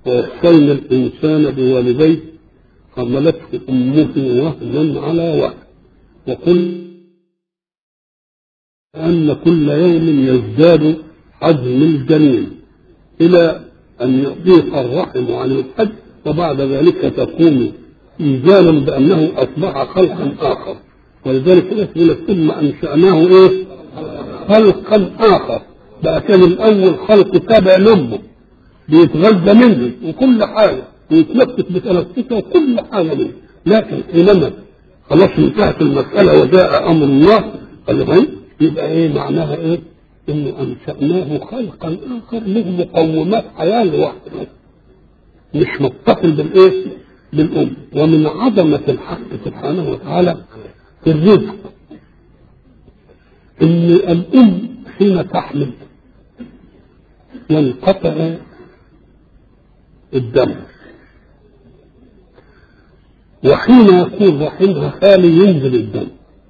ووصينا الإنسان بوالديه حملته أمه وهنا على وهن وقل أن كل يوم يزداد حجم الجنين إلى أن يضيق الرحم عن الحج وبعد ذلك تقوم إيجالا بأنه أصبح خلقا آخر ولذلك يقول لك ثم أنشأناه إيه؟ خلقا آخر بقى كان الأول خلق تابع لأمه بيتغذى منه وكل حاجة ويتنفس بتنفسه وكل حاجة منه لكن حينما خلاص انتهت المسألة وجاء أمر الله قال له يبقى إيه معناها إيه؟ إنه أنشأناه خلقا آخر له مقومات حياة لوحده مش متصل بالإيه؟ بالأم ومن عظمة الحق سبحانه وتعالى في الرزق إن الأم حين تحمل ينقطع الدم وحين يكون رحمها خالي ينزل الدم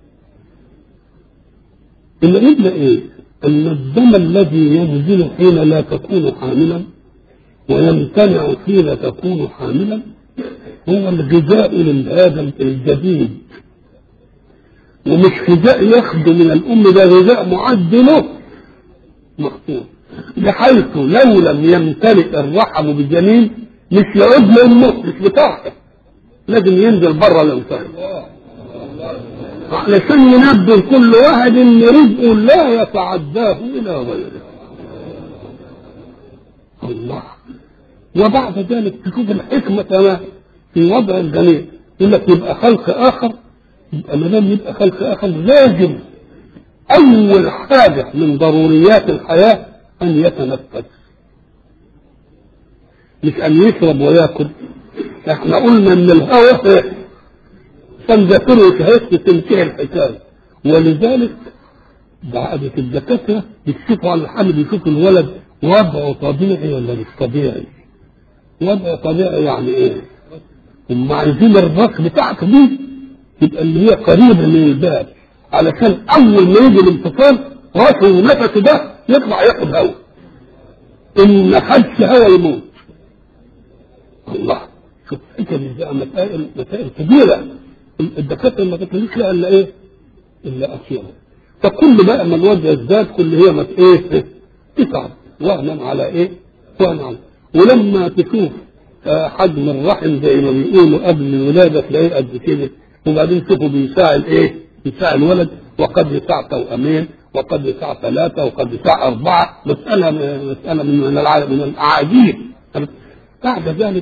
العلة ايه؟ ان الدم الذي ينزل حين لا تكون حاملا ويمتنع حين تكون حاملا هو الغذاء للادم الجديد ومش غذاء ياخده من الام ده غذاء معد له مخصوص بحيث لو لم يمتلئ الرحم بجنين مش يعود لامه مش بتاعته لازم ينزل بره الانسان علشان ينبه كل واحد ان رزقه لا يتعداه الى غيره الله وبعد ذلك تشوف الحكمة كما في وضع الجميع يقول لك يبقى خلق آخر يبقى ما دام يبقى خلق آخر لازم أول حاجة من ضروريات الحياة أن يتنفس مش أن يشرب ويأكل احنا قلنا ان الهوى تنذكره شهادة تنتهي الحكاية ولذلك بعد الدكاترة يكشفوا على الحمل يشوفوا الولد وضعه طبيعي ولا مش طبيعي وضعه طبيعي يعني ايه هم عايزين الراس بتاعته دي تبقى اللي هي قريبة من الباب علشان أول ما يجي الانفصال راسه ونفسه ده يطلع ياخد هوا إن ما خدش هوا يموت الله شوف حكم بقى مسائل مسائل كبيرة الدكاترة ما تكلمش لها إلا إيه؟ إلا أشياء فكل بقى ما الوجه يزداد كل هي ما إيه؟ تتعب وهنا على إيه؟ وهنا على ولما تشوف حجم الرحم زي ما بيقولوا قبل الولادة تلاقيه قد كده وبعدين تشوفوا بيساعد إيه؟ بيساعد الولد وقد يساع توأمين وقد يساع ثلاثة وقد يساع أربعة مسألة مسألة من من الأعاجيب بعد ذلك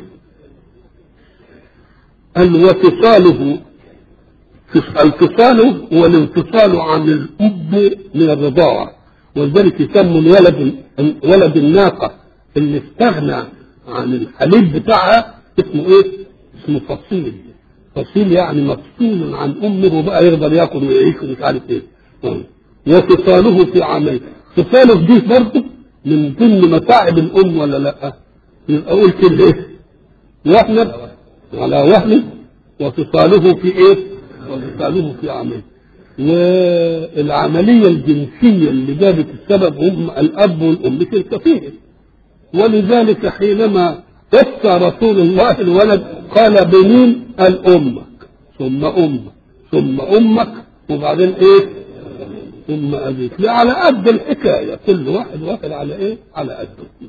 قال وفصاله الفصال هو الانفصال عن الأب من الرضاعة ولذلك يسموا الولد ولد الناقة اللي استغنى عن الحليب بتاعها اسمه ايه؟ اسمه فصيل فصيل يعني مفصول عن امه وبقى يقدر ياكل ويعيش ومش عارف ايه وفصاله في عامين فصاله دي برضه من ضمن متاعب الام ولا لا؟ يبقى اقول كده ايه؟ وهن على وهن وفصاله في ايه؟ وفصاله في عامين والعملية الجنسية اللي جابت السبب هم الأب والأم تلك فيه ولذلك حينما وصى رسول الله الولد قال بنين الأمك ثم أمك ثم أمك وبعدين إيه؟ ثم أبيك لا على قد الحكاية كل واحد واحد على إيه؟ على قده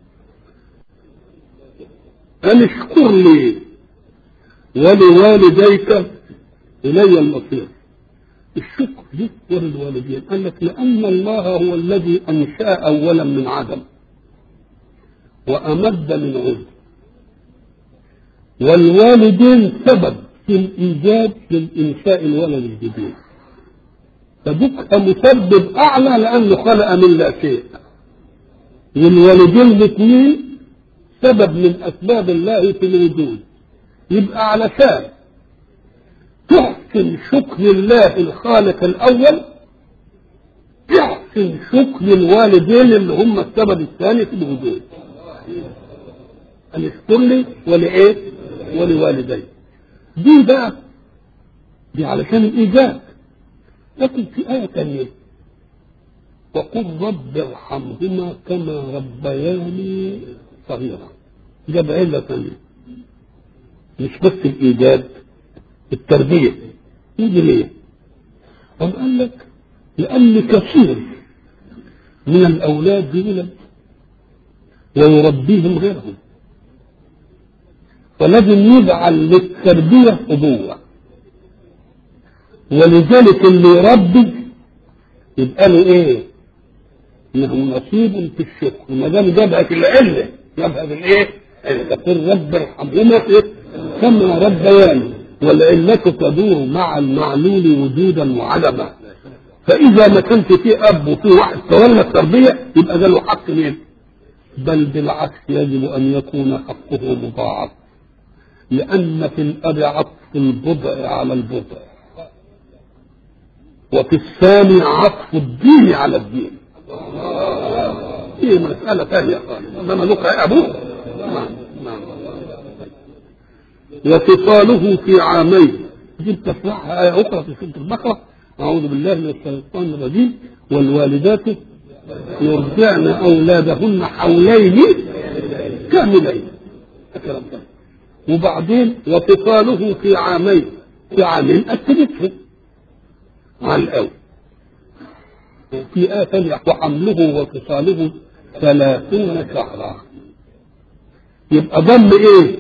أن اشكر لي ولوالديك إلي المصير الشكر لك وللوالدين قال لك لأن الله هو الذي أنشأ أولا من عدم وأمد من عدم والوالدين سبب في الإيجاد للإنشاء الولد الجديد فبك مسبب أعلى لأنه خلق من لا شيء والوالدين الاثنين سبب من أسباب الله في الوجود يبقى علشان تحسن شكر الله الخالق الأول تحسن شكر الوالدين اللي هم السبب الثاني في الوجود أن يشكر لي ولإيه؟ ولوالدي دي بقى دي علشان الإيجاب لكن في آية ثانية وقل رب ارحمهما كما ربياني صغيرا جاب علة ثانية مش بس الإيجاد التربية يجي ليه؟ قام قال لك لأن كثير من الأولاد يولد ويربيهم غيرهم فلازم يجعل للتربية أبوة ولذلك اللي يربي يبقى له ايه؟ له نصيب في الشكر ما دام جابها في العله جابها بالايه؟ تقول رب ارحمهما إيه؟ كما ربياني والعلة تدور مع المعلول وجودا وعدما فإذا ما كانش في أب وفي واحد تولى التربية يبقى ده له حق مين؟ بل بالعكس يجب أن يكون حقه مضاعف لأن في الأب عطف البضع على البضع وفي الثاني عطف الدين على الدين هي مسألة ثانية خالص ده ملوك أبوه نعم نعم وفصاله في عامين دي بتفرحها آية أخرى في سورة البقرة أعوذ بالله من الشيطان الرجيم والوالدات يرضعن أولادهن حولين كاملين الكلام ده وبعدين وفصاله في عامين في عامين أكدته على الأول في آية ثانية وحمله وفصاله ثلاثون شهرا يبقى ضم ايه؟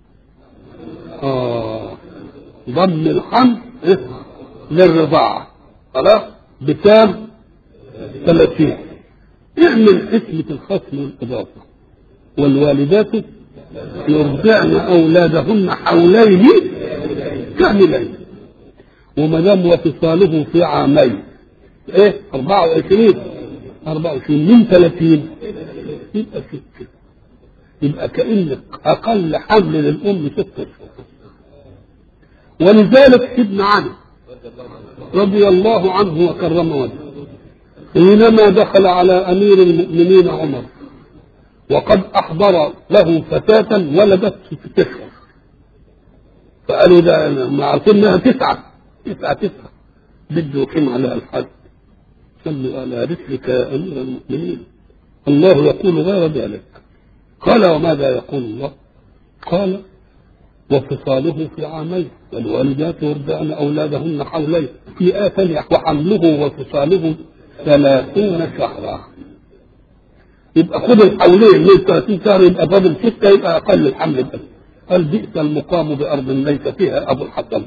آه ضم الحمل إيه؟ للرضاعة خلاص بكام؟ 30 اعمل حسبة الخصم والإضافة والوالدات يرضعن أولادهن حولين كاملين وما دام وفصاله في عامين ايه 24 24 من 30 يبقى 6 يبقى كأنك أقل حمل للأم ست أشهر ولذلك سيدنا علي رضي الله عنه وكرم وجهه حينما دخل على أمير المؤمنين عمر وقد أحضر له فتاة ولدت ست أشهر فقالوا ده ما عارفين انها تسعة تسعة تسعة بده يقيم على الحد صلوا على رسلك يا أمير المؤمنين الله يقول غير ذلك قال وماذا يقول الله قال وفصاله في عامين والوالدات يرضعن أولادهن حولين في آية ثانية وحمله وفصاله ثلاثون شهرا يبقى خذ الحولين من 30 شهر يبقى فاضل ستة يبقى أقل الحمل بس قال بئس المقام بأرض ليس فيها أبو الحسن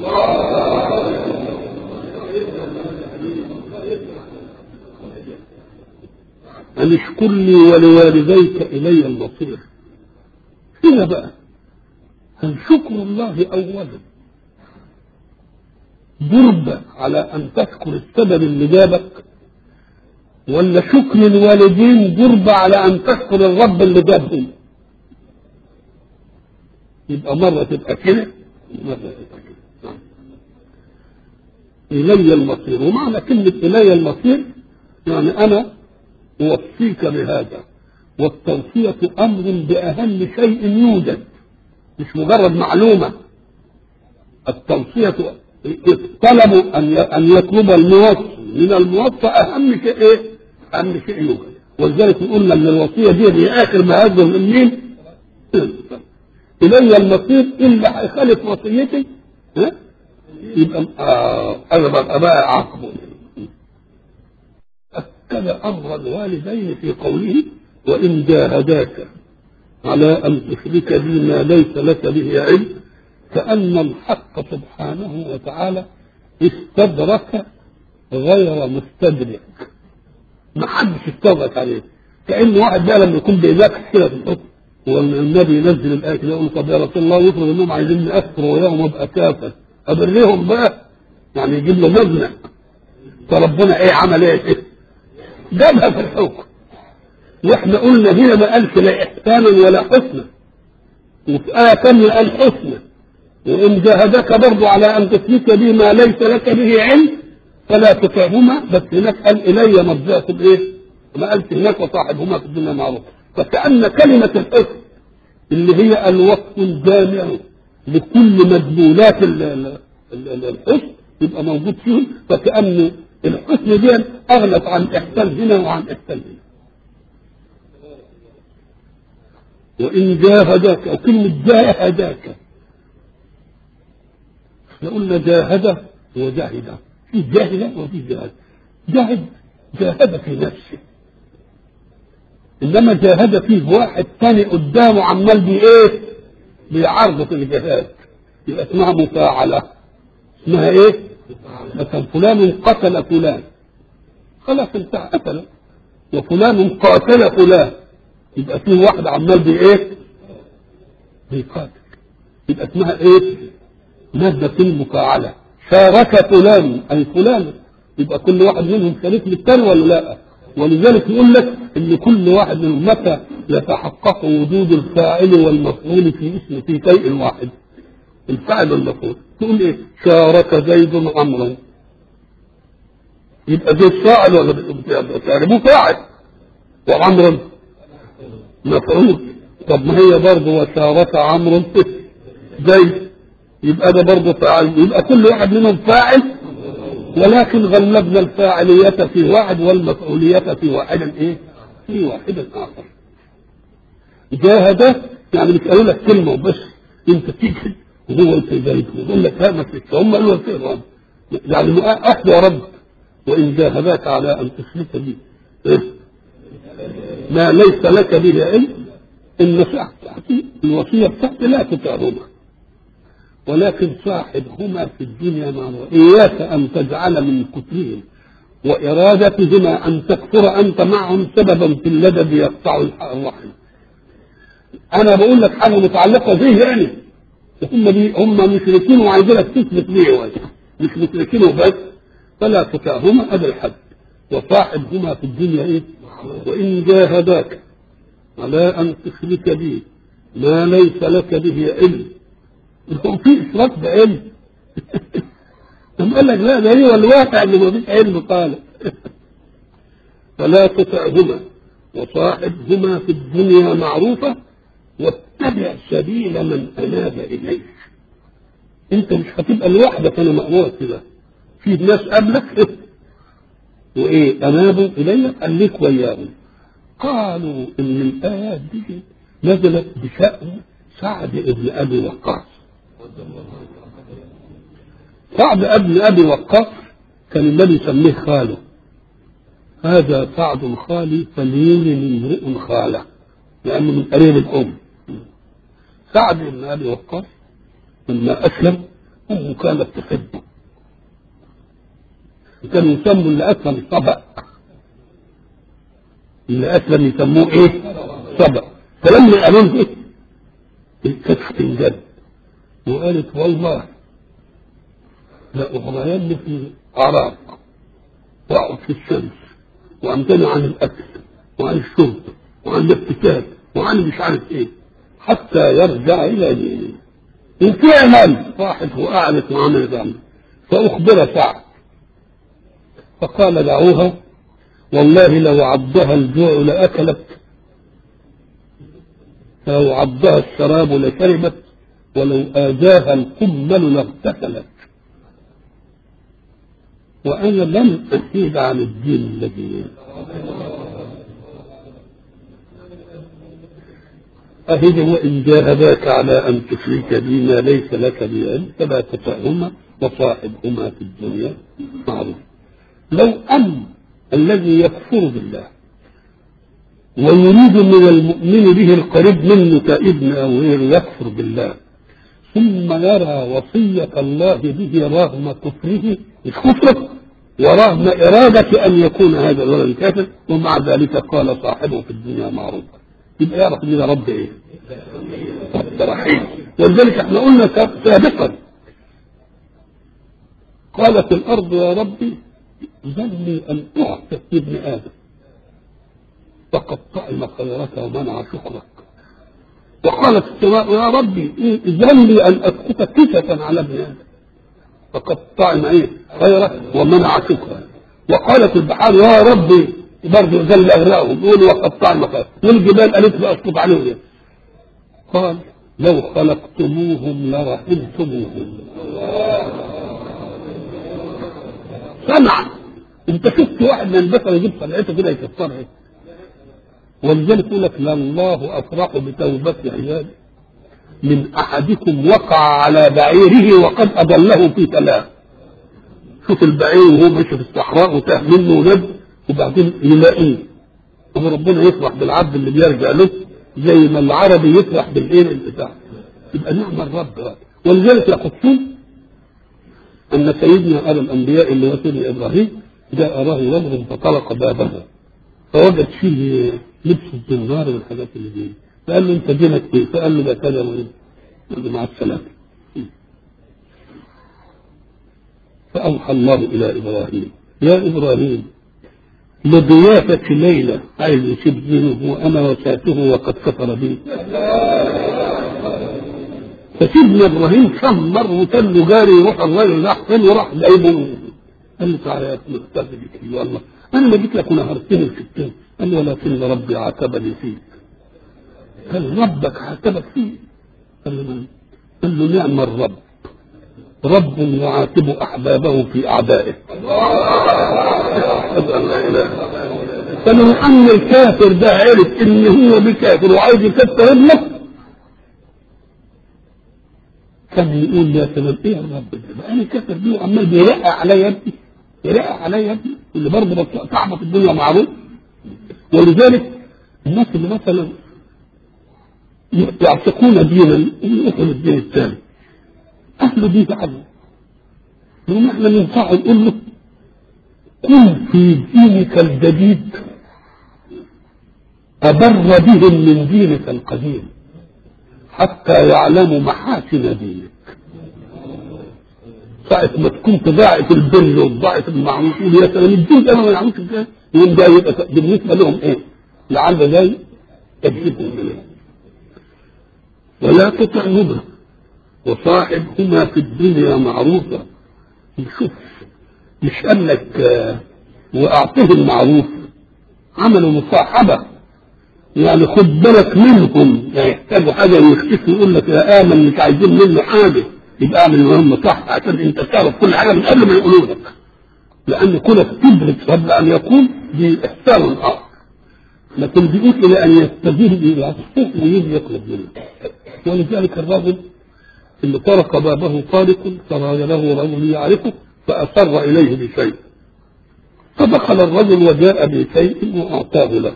أن اشكر لي ولوالديك إلي المصير هنا بقى هل شكر الله أولا ضرب على أن تشكر السبب اللي جابك ولا شكر الوالدين ضرب على أن تشكر الرب اللي جابهم يبقى مرة تبقى كده مرة تبقى كده إلي المصير ومعنى كلمة إلي المصير يعني أنا أوصيك بهذا والتوصية أمر بأهم شيء يوجد مش مجرد معلومة التوصية طلب أن أن يطلب الموصي من الموصى أهم شيء إيه؟ أهم شيء يوجد ولذلك قلنا أن الوصية دي هي آخر ما هذا من مين؟ إلي المصير إلا هيخالف وصيتي ها؟ يبقى آه أنا ببقى بقى عاقبه أكد أمر الوالدين في قوله وإن جاهداك على أن تشرك بي ما ليس لك به علم كأن الحق سبحانه وتعالى استدرك غير مستدرك ما حدش استدرك عليه كأن واحد بقى لما يكون بإيداك كده في الحكم والنبي ينزل الآية كده يقول طب يا رسول الله يفرض إنهم عايزين أكفر وياهم أبقى كافر أبرهم بقى يعني يجيب له مبنى فربنا إيه عمل إيه؟ جابها في الحكم واحنا قلنا هنا ما قالش لا احسانا ولا حسنا وفي آية ثانية قال حسنا وإن جاهدك برضو على أن تشرك به ما ليس لك به علم فلا تطعهما بس هناك قال إلي مرجعكم إيه؟ ما قالش هناك وصاحبهما في الدنيا معروف فكأن كلمة الحسن اللي هي الوصف الجامع لكل مدلولات الحسن يبقى موجود فيهم فكأن الحسن دي أغلت عن إحسان هنا وعن إحسان هنا وإن جاهداك أو كلمة جاهداك احنا قلنا جاهد وجاهد في جاهد وفي جاهد جاهد جاهد في نفسه انما جاهد فيه واحد تاني قدامه عمال بايه بيعرض في الجهاد يبقى اسمها مفاعلة اسمها ايه مثلا فلان قتل فلان خلاص انت قتل وفلان قاتل فلان يبقى فيه واحد عمال بايه بيقاتل يبقى اسمها ايه مادة المفاعلة شارك فلان أي فلان يبقى كل واحد منهم شريك للثاني ولا لا ولذلك يقول لك ان كل واحد منهم متى يتحقق وجود الفاعل والمفعول في اسم في شيء واحد الفاعل والمفعول تقول ايه شارك زيد عمرا يبقى زيد فاعل ولا تعرفوه فاعل وعمرا مفعول طب ما هي برضه وشارك عمرو زيد يبقى ده برضه فاعل يبقى كل واحد منهم فاعل ولكن غلبنا الفاعلية في واحد والمفعولية في واحد ايه؟ في واحد آخر. جاهد يعني مش قالوا لك كلمة وبس انت تجهد وهو انت جاهد ويقول لك ها ما تكفي هم قالوا لك ايه يعني احد يا رب وان جاهداك على ان تشرك بي إيه؟ ما ليس لك به علم النصيحة بتاعتي الوصية بتاعتي لا تطعهما ولكن صاحبهما في الدنيا معروف إياك أن تجعل من كفرهم وإرادتهما أن تكفر أنت معهم سببا في اللدد يقطع الرحم أنا بقول لك حاجة متعلقة به يعني هم دي هم مشركين وعايزينك تثبت ليه مش مشركين وبس فلا تطعهما هذا الحد وصاحبهما في الدنيا إيه وإن جاهداك على أن تشرك بي ما ليس لك به علم هو في اشراك بعلم ثم قال لك لا ده هو الواقع اللي ما فيش علم قال فلا تطعهما وصاحبهما في الدنيا معروفة واتبع سبيل من أناب إليك أنت مش هتبقى لوحدك أنا مأمور كده في ناس قبلك وإيه أنابوا إليك قال لك وياهم قالوا إن الآيات دي نزلت بشأن سعد بن أبي وقاص سعد ابن ابي وقاص كان النبي يسميه خاله هذا سعد خالي فليولي امرئ خاله لانه من قريب الام سعد بن ابي وقاص لما اسلم امه كانت تحبه كانوا يسموا اللي اسلم صبأ اللي اسلم يسموه ايه؟ صبأ فلما قالوا له الكتف انجد وقالت والله لأغرين في عراق وأقعد في الشمس وأمتنع عن الأكل وعن الشرب وعن الاقتصاد وعن مش عارف إيه حتى يرجع إلى دينه وفعلا راحت وقعدت وعملت عمل فأخبر سعد فقال دعوها والله لو عضها الجوع لأكلت لو عضها الشراب لشربت ولو آذاها القمل لاغتسلت وأنا لم أحيد عن الدين الذي أهد وإن جاهداك على أن تشرك بي ما ليس لك به علم فلا تطعهما وصاحبهما في الدنيا معروف لو أن الذي يكفر بالله ويريد من المؤمن به القريب منه كابن أو غير يكفر بالله ثم يرى وصية الله به رغم كفره مش كفره ورغم إرادة أن يكون هذا الولد كافر ومع ذلك قال صاحبه في الدنيا معروفا يبقى يعرف ان ده رب ايه؟ رب رحيم ولذلك احنا قلنا سابقا قالت الارض يا ربي ذلني ان اعطي ابن ادم فقد طعم خيرك ومنع شكرك وقالت السماء يا ربي ذلني ان اسقط كسفا على ابن ادم فقد طعم ايه خيرك ومنع شكرك وقالت البحار يا ربي برضه ذل اغراءهم يقول وقد طعم خيرك والجبال قالت له اسقط عليهم إيه؟ قال لو خلقتموهم لرحمتموهم سمع انت شفت واحد من البشر يجيب صنعته كده يكسرها ولذلك يقول لك لله افرح بتوبه عباده من احدكم وقع على بعيره وقد اضله في ثلاث شوف البعير وهو ماشي في الصحراء وتاه منه ونب وبعدين يلاقيه هو ربنا يفرح بالعبد اللي بيرجع له زي ما العربي يفرح بالايه البتاع يبقى نعم الرب بقى. ولذلك يقصون ان سيدنا ابا الانبياء اللي هو سيدنا ابراهيم جاء اراه رجل فطرق بابه فوجد فيه لبس الزنجار والحاجات اللي دي فقال له انت دينك ايه؟ فقال له ده كذا وإيه؟ قال له مع السلامه فأوحى الله إلى إبراهيم يا إبراهيم لضيافة ليلة عايز يسيب دينه وأنا وساته وقد كفر بي فسيدنا إبراهيم شمر وكان له جاري يروح الراجل راح فين وراح جايبه قال له تعالى يا ابن استاذ بك يا الله أنا ما جيت لك ونهرتني في السن قال له ولكن ربي عاتبني فيك قال ربك عاتبك فيه قال له من؟ قال له نعم الرب رب يعاتب احبابه في اعدائه فلو ان الكافر ده عرف ان هو بكافر وعايز يكفر ابنه كان يقول يا سلام ايه الرب ده بقى انا كافر بيه وعمال بيرقع عليا ابني يرقع عليا ابني اللي برضه صعبه في الدنيا معروف ولذلك الناس اللي مثلا يعتقون دينا ويؤخذ الدين الثاني أهل دي فعلوا يوم احنا ننصحه نقول له كن في دينك الجديد أبر بهم من دينك القديم حتى يعلموا محاسن دينك ساعة ما تكون ضاعت البر وضاعت المعروف يقول يا سلام الدين ده ما يعملش ازاي يوم ده يبقى بالنسبة لهم ايه؟ لعل زي تجديدهم اليه ولا تطعهما وصاحبهما في الدنيا معروفا شوف مش قال لك آه، واعطه المعروف عملوا مصاحبه يعني خد بالك منهم يعني يحتاجوا حاجه يختفي يقول لك يا امن مش عايزين منه حاجه يبقى اعمل المهم صح عشان انت تعرف كل حاجه من قبل ما يقولوا لك لان كونك تدرك قبل ان يقول دي احسان اخر لكن بيقول الى ان يستجيب الى الصوت ويجي يطلب منه ولذلك الرجل اللي طرق بابه طارق فراج له رجل يعرفه فأسر إليه بشيء فدخل الرجل وجاء بشيء وأعطاه له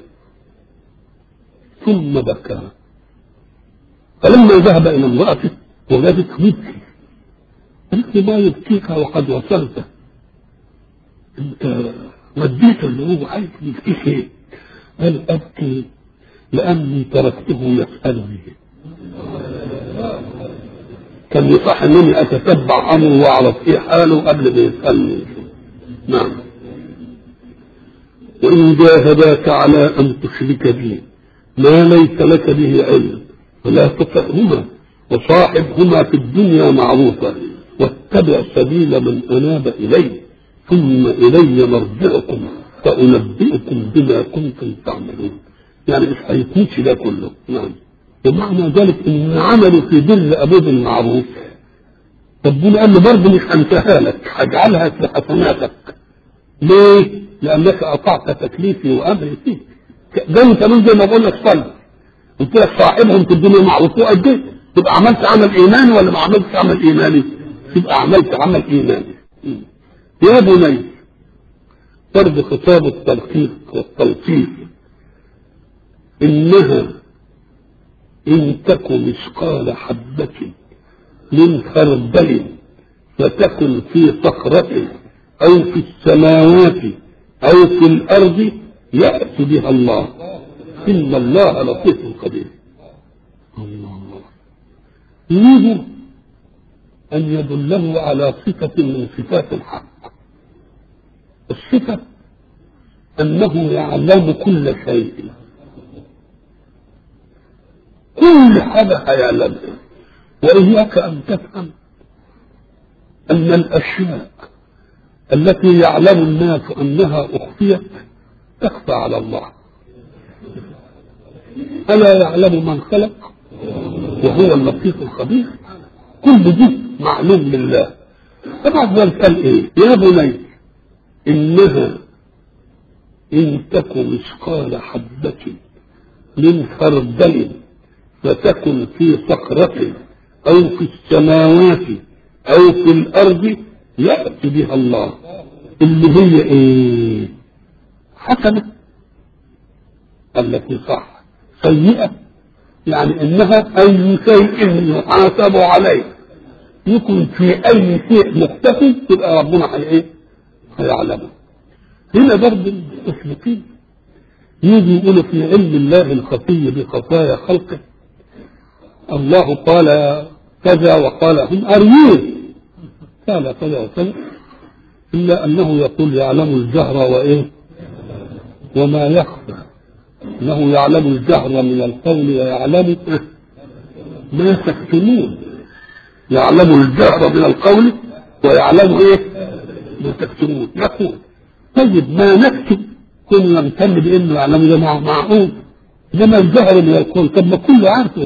ثم بكى فلما ذهب إلى امرأته وجدت يبكي قالت له ما يبكيك وقد وصلت انت وديت اللي هو عايز يبكيك ايه؟ قال ابكي لاني تركته يسالني كان يصح انني اتتبع امره واعرف ايه حاله قبل ما يسالني نعم وان جاهداك على ان تشرك بي ما ليس لك به علم فلا تطعهما وصاحبهما في الدنيا معروفا واتبع سبيل من اناب الي ثم الي مرجعكم فانبئكم بما كنتم تعملون يعني مش هيكونش ده كله نعم ومعنى ذلك ان عملوا في بر ابوه بالمعروف ربنا قال له برضه مش هنساها لك هجعلها في حسناتك ليه؟ لانك اطعت تكليفي وامري فيك ده انت من زي ما بقول لك صلي قلت لك صاحبهم في الدنيا معروف واديت تبقى عملت عمل ايماني ولا ما عملتش عمل ايماني؟ تبقى عملت عمل ايماني يا بني فرض خطاب التلقيق والتلطيف انها إن تك مثقال حبة من خردل فتكن في صخرة أو في السماوات أو في الأرض يأتي بها الله إن الله لطيف خبير الله يريد أن يدله على صفة من صفات الحق الصفة أنه يعلم كل شيء كل حاجة هيعلمها وإياك أن تفهم أن الأشياء التي يعلم الناس أنها أخفيت تخفى على الله ألا يعلم من خلق وهو اللطيف الخبير كل دي معلوم لله فبعد ذلك قال إيه يا بني إنها إن تك مثقال حبة من خردل فتكن في صخرة أو في السماوات أو في الأرض يأتي بها الله اللي هي إيه؟ حسنة التي صح سيئة يعني إنها أي شيء يحاسب عليه يكون في أي شيء مختفي يبقى ربنا هي إيه؟ هيعلمه هنا برضه المشركين يجي يقولوا في علم الله الخفي بخفايا خلقه الله قال كذا وقال هم أريون قال كذا وكذا إلا أنه يقول يعلم الجهر وإيه وما يخفى أنه يعلم الجهر من القول ويعلم ما تكتمون يعلم الجهر من القول ويعلم إيه ما تكتمون يقول طيب ما نكتب كنا نمتن بانه يعلم ده معقول انما الجهر من القول طب ما كله عارفه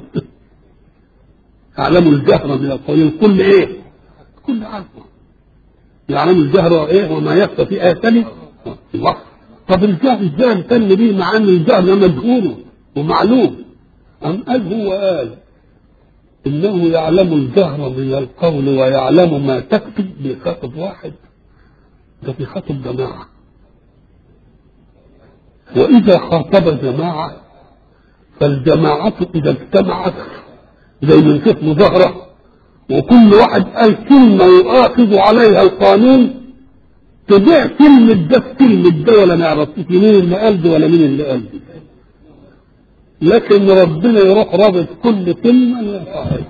يعلم الجهر من القول الكل ايه؟ الكل عارفه يعلم الجهر ايه وما يخفى في ايه ثانيه الله طب الجهر ازاي امتن به مع ان الجهر ده مجهول ومعلوم أم قال هو قال إنه يعلم الجهر من القول ويعلم ما تكتب بخطب واحد ده في خطب جماعة وإذا خاطب جماعة فالجماعة إذا اجتمعت زي ما نشوف مظاهرة وكل واحد قال كلمة يؤاخذ عليها القانون تبيع كلمة ده في كلمة ده ولا نعرف مين اللي قال ده ولا مين اللي قال ده لكن ربنا يروح رابط كل كلمة لصاحب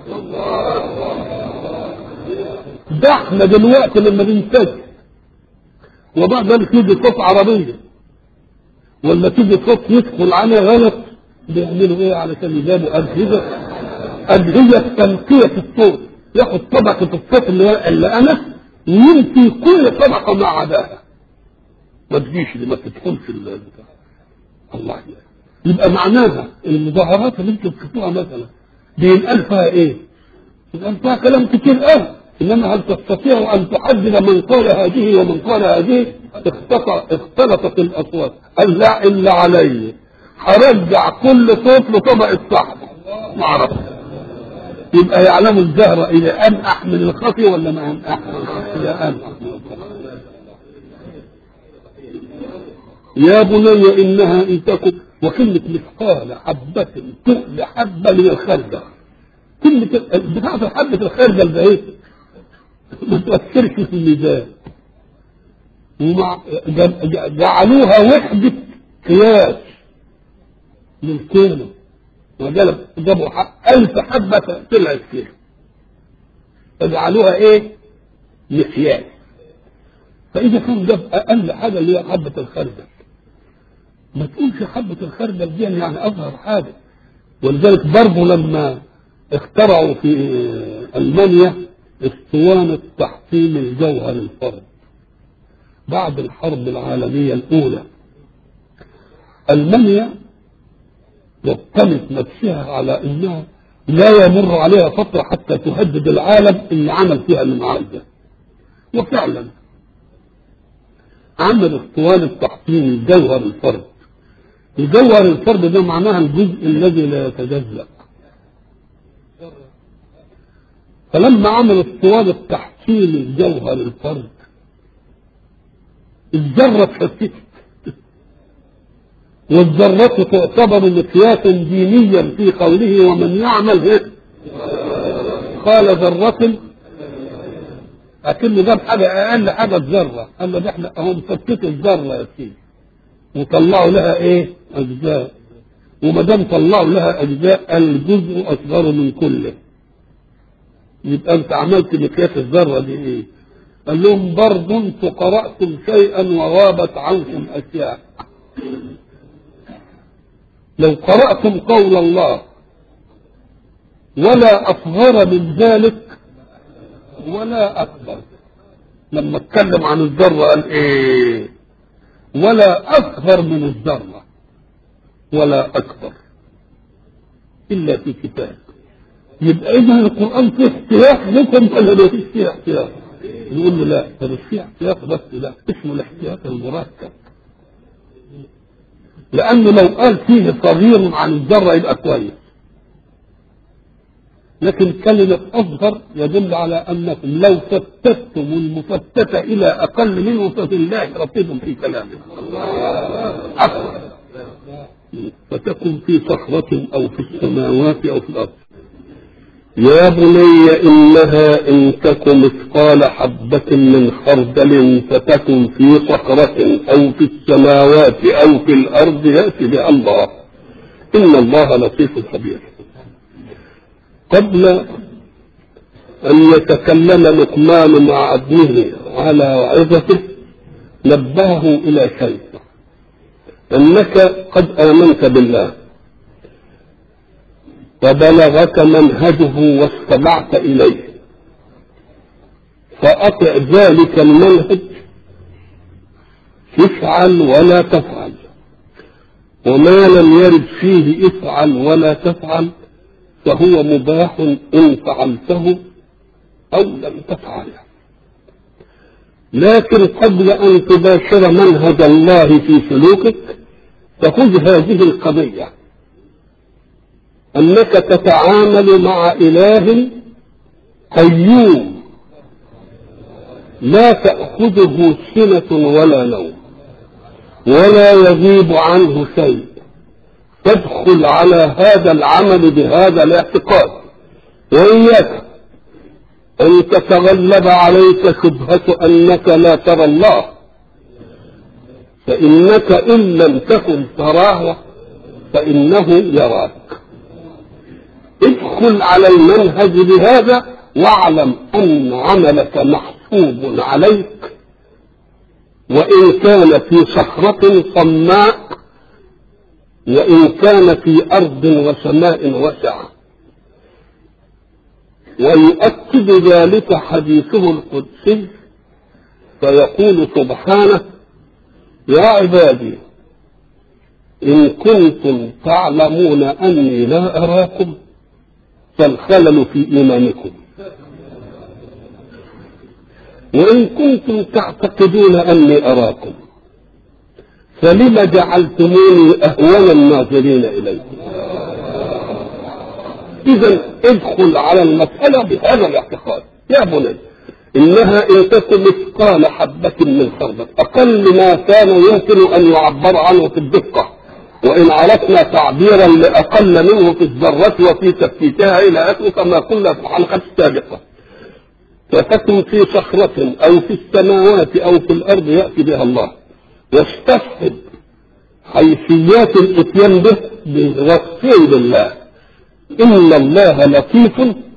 ده احنا دلوقتي لما بنسجل وبعد ذلك تيجي صوت عربية ولا تيجي صوت يدخل عليه غلط بيعملوا ايه علشان يجابوا أجهزة أجهزة تنقية الصوت ياخد طبقة الصوت اللي, اللي أنا وينفي كل طبقة ما عداها ما تجيش دي ما تدخلش البتاع الله يعني. يبقى معناها المظاهرات اللي انتم بتشوفوها مثلا بينقال فيها ايه؟ ينقال فيها كلام كتير قوي انما هل تستطيع ان تحدد من قال هذه ومن قال هذه اختلطت الاصوات قال لا الا علي هرجع كل صوت لطبقه صاحبه ما اعرفش يبقى يعلم الزهر الى ان احمل الخفي ولا ما ان احمل الى ان يا بني انها ان تكن وكلمة مثقال حبة تؤل حبة من الخردل كلمة بتاعت حبة الخردل ده ايه؟ ما تؤثرش في الميزان ومع جعلوها وحدة قياس للكلمة وجابوا ألف حبة طلعت كده فجعلوها ايه؟ مقياس فإذا كان جاب أقل حاجة اللي هي حبة الخردل ما تقولش حبة الخردل دي يعني أظهر حاجة ولذلك برضه لما اخترعوا في ألمانيا اسطوانة تحطيم الجوهر الفرد بعد الحرب العالمية الأولى ألمانيا وطنت نفسها على أنها لا يمر عليها فترة حتى تهدد العالم اللي عمل فيها المعالجة وفعلا عمل اسطوانة تحطيم الجوهر الفرد الجوهر الفرد ده معناها الجزء الذي لا يتجزأ فلما عمل اسطوانة تحصيل الجوهر الفرد الذرة اتفتت والذرة تعتبر مقياسا دينيا في قوله ومن يعمل هيك قال ذرة أكن جاب حاجة أقل حاجة الذرة قال له ده احنا هم فتتوا الذرة يا سيدي وطلعوا لها ايه اجزاء وما دام طلعوا لها اجزاء الجزء اصغر من كله يبقى انت عملت مقياس الذره دي ايه قال لهم برضه انتم قراتم شيئا وغابت عنكم اشياء لو قراتم قول الله ولا اصغر من ذلك ولا اكبر لما اتكلم عن الذره قال ايه ولا أصغر من الذرة ولا أكبر إلا في كتاب يبقى إذا القرآن فيه احتياط لكم ولا ما فيش فيه احتياط؟ يقول له لا ده مش فيه احتياط بس لا اسمه الاحتياط المركب لأنه لو قال فيه صغير عن الذرة يبقى كويس لكن كلمة أصغر يدل على أنكم لو فتتم المفتت إلى أقل منه ففي الله رقيب في كلامه أصغر فتكن في صخرة أو في السماوات أو في الأرض يا بني إنها إن تك مثقال حبة من خردل فتكن في صخرة أو في السماوات أو في الأرض يأتي بها الله إن الله لطيف خبير قبل أن يتكلم لقمان مع ابنه على وعظته نبهه إلى شيء أنك قد آمنت بالله وبلغك منهجه واستمعت إليه فأطع ذلك المنهج افعل ولا تفعل وما لم يرد فيه افعل ولا تفعل فهو مباح إن فعلته أو لم تفعله لكن قبل أن تباشر منهج الله في سلوكك فخذ هذه القضية أنك تتعامل مع إله قيوم لا تأخذه سنة ولا نوم ولا يغيب عنه شيء تدخل على هذا العمل بهذا الاعتقاد وإياك أن تتغلب عليك شبهة أنك لا ترى الله فإنك إن لم تكن تراه فإنه يراك ادخل على المنهج بهذا واعلم أن عملك محسوب عليك وإن كان في صخرة صماء وإن كان في أرض وسماء واسعة ويؤكد ذلك حديثه القدسي فيقول سبحانه يا عبادي إن كنتم تعلمون أني لا أراكم فالخلل في إيمانكم وإن كنتم تعتقدون أني أراكم فلم جعلتموني أهون الناظرين إليكم إذا ادخل على المسألة بهذا الاعتقاد يا بني إنها إن تكن مثقال حبة من خردل أقل ما كان يمكن أن يعبر عنه في الدقة وإن عرفنا تعبيرا لأقل منه في الذرة وفي تفتيتها إلى آخره كما قلنا في الحلقة السابقة فتكن في صخرة أو في السماوات أو في الأرض يأتي بها الله يستفحد حيثيات الإتيان به بوصفين بالله إن الله لطيف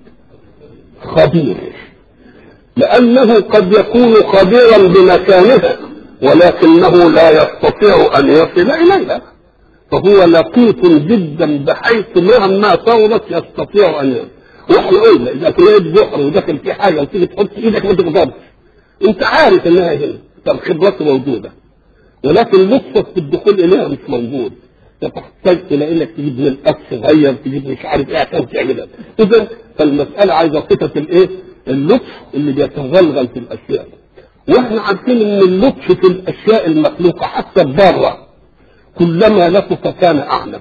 خبير لأنه قد يكون خبيرا بمكانها ولكنه لا يستطيع أن يصل إليها فهو لطيف جدا بحيث مهما طولت يستطيع أن يصل واحنا قلنا إذا لقيت بحر وداخل في حاجة وتيجي تحط إيدك ما تقدرش أنت عارف إنها هنا طب خبرته موجودة ولكن لطفك في الدخول إليها مش موجود فتحتاج تلاقي لك تجيب من الأكس صغير تجيب مش عارف إيه عشان تعملها إذا فالمسألة عايزة صفة الإيه؟ اللطف اللي بيتغلغل في الاشياء واحنا عارفين ان اللطف في الاشياء المخلوقه حتى بره كلما لطف كان اعنف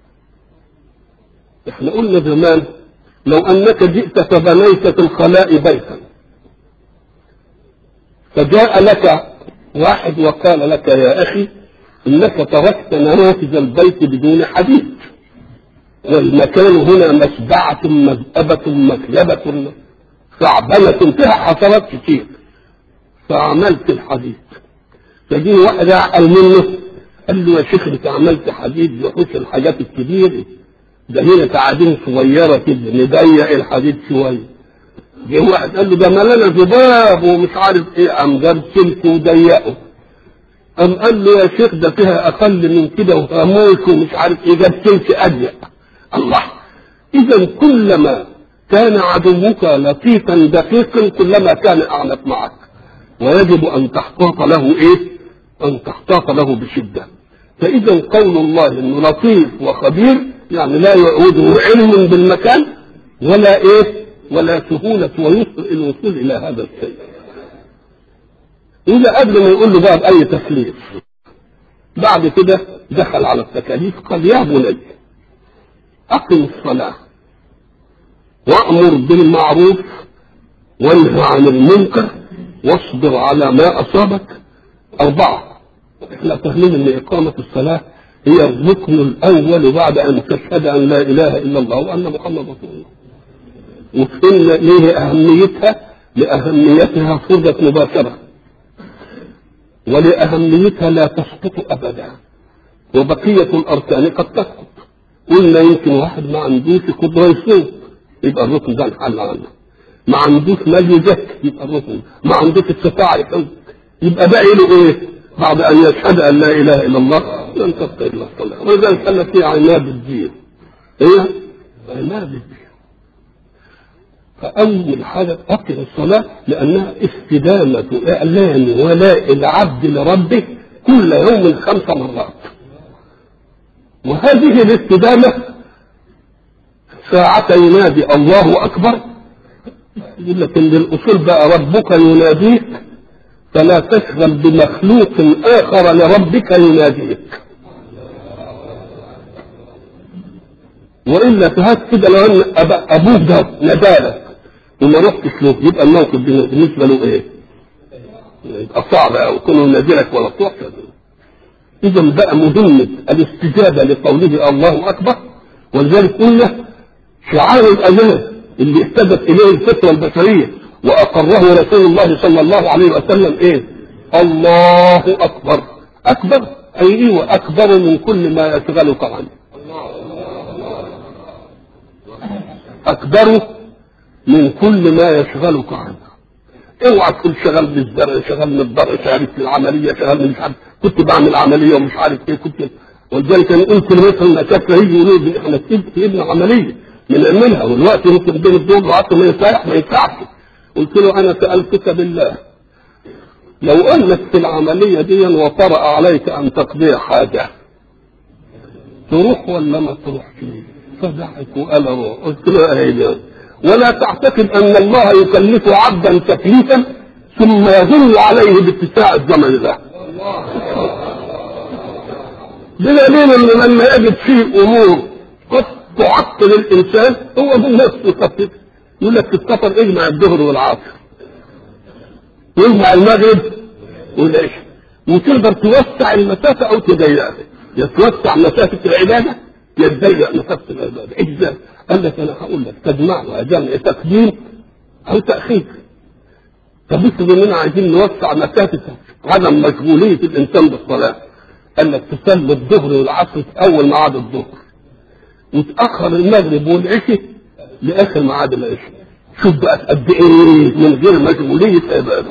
احنا قلنا زمان لو انك جئت فبنيت في الخلاء بيتا فجاء لك واحد وقال لك يا اخي انك تركت نوافذ البيت بدون حديد والمكان هنا مسبعة مذأبة مكلبة ثعبنة فيها حصلات كتير فعملت الحديد فجي واحد اعقل منه قال له يا شيخ انت عملت حديد يخش الحاجات الكبيره ده هنا تعابين صغيره كده نضيق الحديد شويه جه واحد قال له ده ملانه ذباب ومش عارف ايه قام جاب سلك وضيقه قام قال له يا شيخ ده فيها اقل من كده وهاموش ومش عارف ايه جاب سلك اضيق الله اذا كلما كان عدوك لطيفا دقيقا كلما كان اعنف معك ويجب ان تحتاط له ايه ان تحتاط له بشده فاذا قول الله انه لطيف وخبير يعني لا يعوده علم بالمكان ولا ايه ولا سهولة ويسر الوصول إلى هذا الشيء. إذا قبل ما يقول له بقى بأي تكليف بعد كده دخل على التكاليف قال يا بني أقم الصلاة وأمر بالمعروف وانهى عن المنكر واصبر على ما أصابك أربعة احنا فاهمين أن إقامة الصلاة هي الركن الأول بعد أن تشهد أن لا إله إلا الله وأن محمد رسول الله وفين ليه أهميتها لأهميتها فرضة مباشرة ولأهميتها لا تسقط أبدا وبقية الأركان قد تسقط قلنا يمكن واحد ما عندوش قدرة يصوم يبقى الركن ده انحل عنه ما عندوش مال يزكي يبقى الركن ما عندوش استطاعة يحج يبقى باقي له ايه؟ بعد ان يشهد ان لا اله الا الله لن تبقى الا الصلاه ولذلك قال لك هي عماد الدين هي عماد الدين فأول حاجة أقم الصلاة لأنها استدامة إعلان ولاء العبد لربه كل يوم خمس مرات وهذه الاستدامة ساعة ينادي الله أكبر يقول لك إن الأصول بقى ربك يناديك فلا تشغل بمخلوق آخر لربك يناديك وإلا فهات كده لو أن أبوك ده ندالك وما رحتش له يبقى الموقف بالنسبة له إيه؟ يبقى صعب أوي كونه ينادلك ولا تروح إذا بقى مهمة الاستجابة لقوله الله أكبر ولذلك قلنا شعار الأذان اللي اهتدت إليه الفطرة البشرية وأقره رسول الله صلى الله عليه وسلم إيه؟ الله أكبر أكبر أي إيه أكبر من كل ما يشغلك عنه أكبر من كل ما يشغلك عنه اوعى تكون شغال بالزرع شغال من الضرع شغال في العمليه شغال من مش عارف كنت بعمل عمليه ومش عارف ايه كنت ولذلك انا قلت مثلا المشاكل يجي يقولوا احنا في ابن عمليه بنعملها والوقت يمكن بين الدول وقت ما ينفعش ما ينفعش قلت له انا سالتك بالله لو انك في العمليه دي وطرأ عليك ان تقضي حاجه تروح ولا ما تروحش فضحك وقال روح قلت له ايه ولا تعتقد ان الله يكلف عبدا تكليفا ثم يدل عليه باتساع الزمن ده بدليل ان لما يجد فيه امور قد تعطل الانسان هو من نفسه يخفف يقول لك في السفر اجمع الظهر والعصر واجمع المغرب والعشاء وتقدر توسع المسافه او تضيقها يا توسع مسافه العباده يا تضيق مسافه العباده ازاي؟ قال لك انا هقول لك تجمعها جمع تقديم او تاخير طب افرض اننا عايزين نوسع مسافه عدم مشغوليه الانسان بالصلاه قال لك تصلي الظهر والعصر في اول ميعاد الظهر وتاخر المغرب والعشاء لاخر ميعاد العشاء شوف بقى قد ايه من غير مشغوليه عباده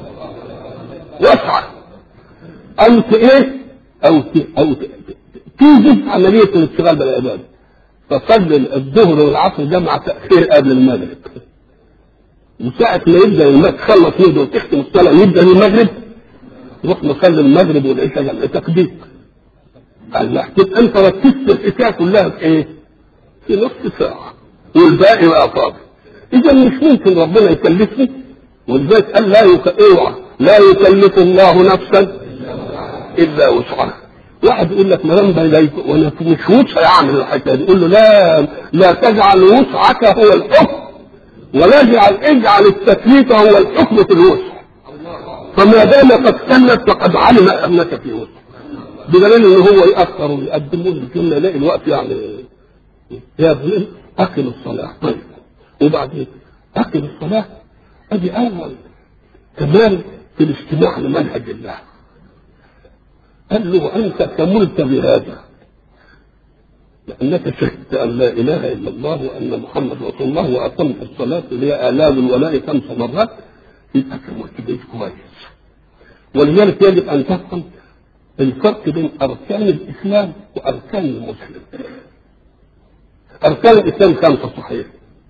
واسعه او ايه او او توجد عمليه الانشغال بالعباده فصلي الظهر والعصر ده مع تاخير قبل المغرب وساعة ما يبدا المغرب تخلص يده وتختم الصلاة يبدا المغرب تروح مصلي المغرب والعشاء جمع تقديم قال له تبقى انت ركزت الحكايه كلها في ايه؟ في نص ساعة والباقي بقى فاضي إذا مش ممكن ربنا يكلفني ولذلك قال لا يك... اوعى لا يكلف الله نفسا إلا وسعها واحد يقول لك ما دام وانا مش وسع يعمل الحكايه دي يقول له لا لا تجعل وسعك هو الحكم ولا اجعل اجعل التكليف هو الحكم في الوسع فما دام قد كلف فقد علم انك في وسع بدليل ان هو ياخر ويقدم له الجمله يلاقي الوقت يعني يا ابني اقم الصلاه طيب وبعدين اقم الصلاه ادي اول كمان في الاستماع لمنهج الله قال له انت كملت بهذا لانك شهدت ان لا اله الا الله وان محمد رسول الله واقمت الصلاه اللي هي الاف الولاء خمس مرات يبقى كملت بيت كويس ولذلك يجب ان تفهم الفرق بين اركان الاسلام واركان المسلم اركان الاسلام خمسه صحيح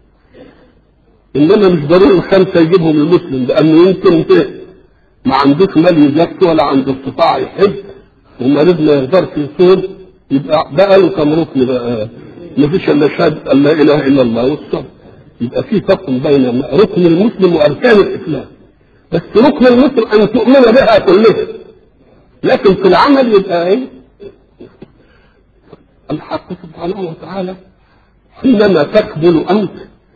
انما مش ضروري الخمسه يجيبهم المسلم لانه يمكن ما عندوش مال يزكي ولا عنده استطاعه يحج ومريض ما يقدرش يصوم يبقى بقى له كم ركن بقى ما فيش الا شهاده ان لا اله الا الله والصبر يبقى في فرق بين ركن المسلم واركان الاسلام بس ركن المسلم ان تؤمن بها كلها لكن في العمل يبقى ايه الحق سبحانه وتعالى حينما تقبل انت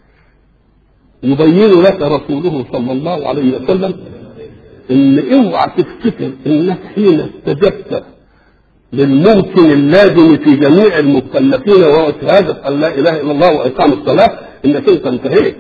يبين لك رسوله صلى الله عليه وسلم ان اوعى تفتكر انك حين استجبت للممكن اللازم في جميع المكلفين وهو شهادة أن لا إله إلا الله وإقام الصلاة إنك أنت انتهيت.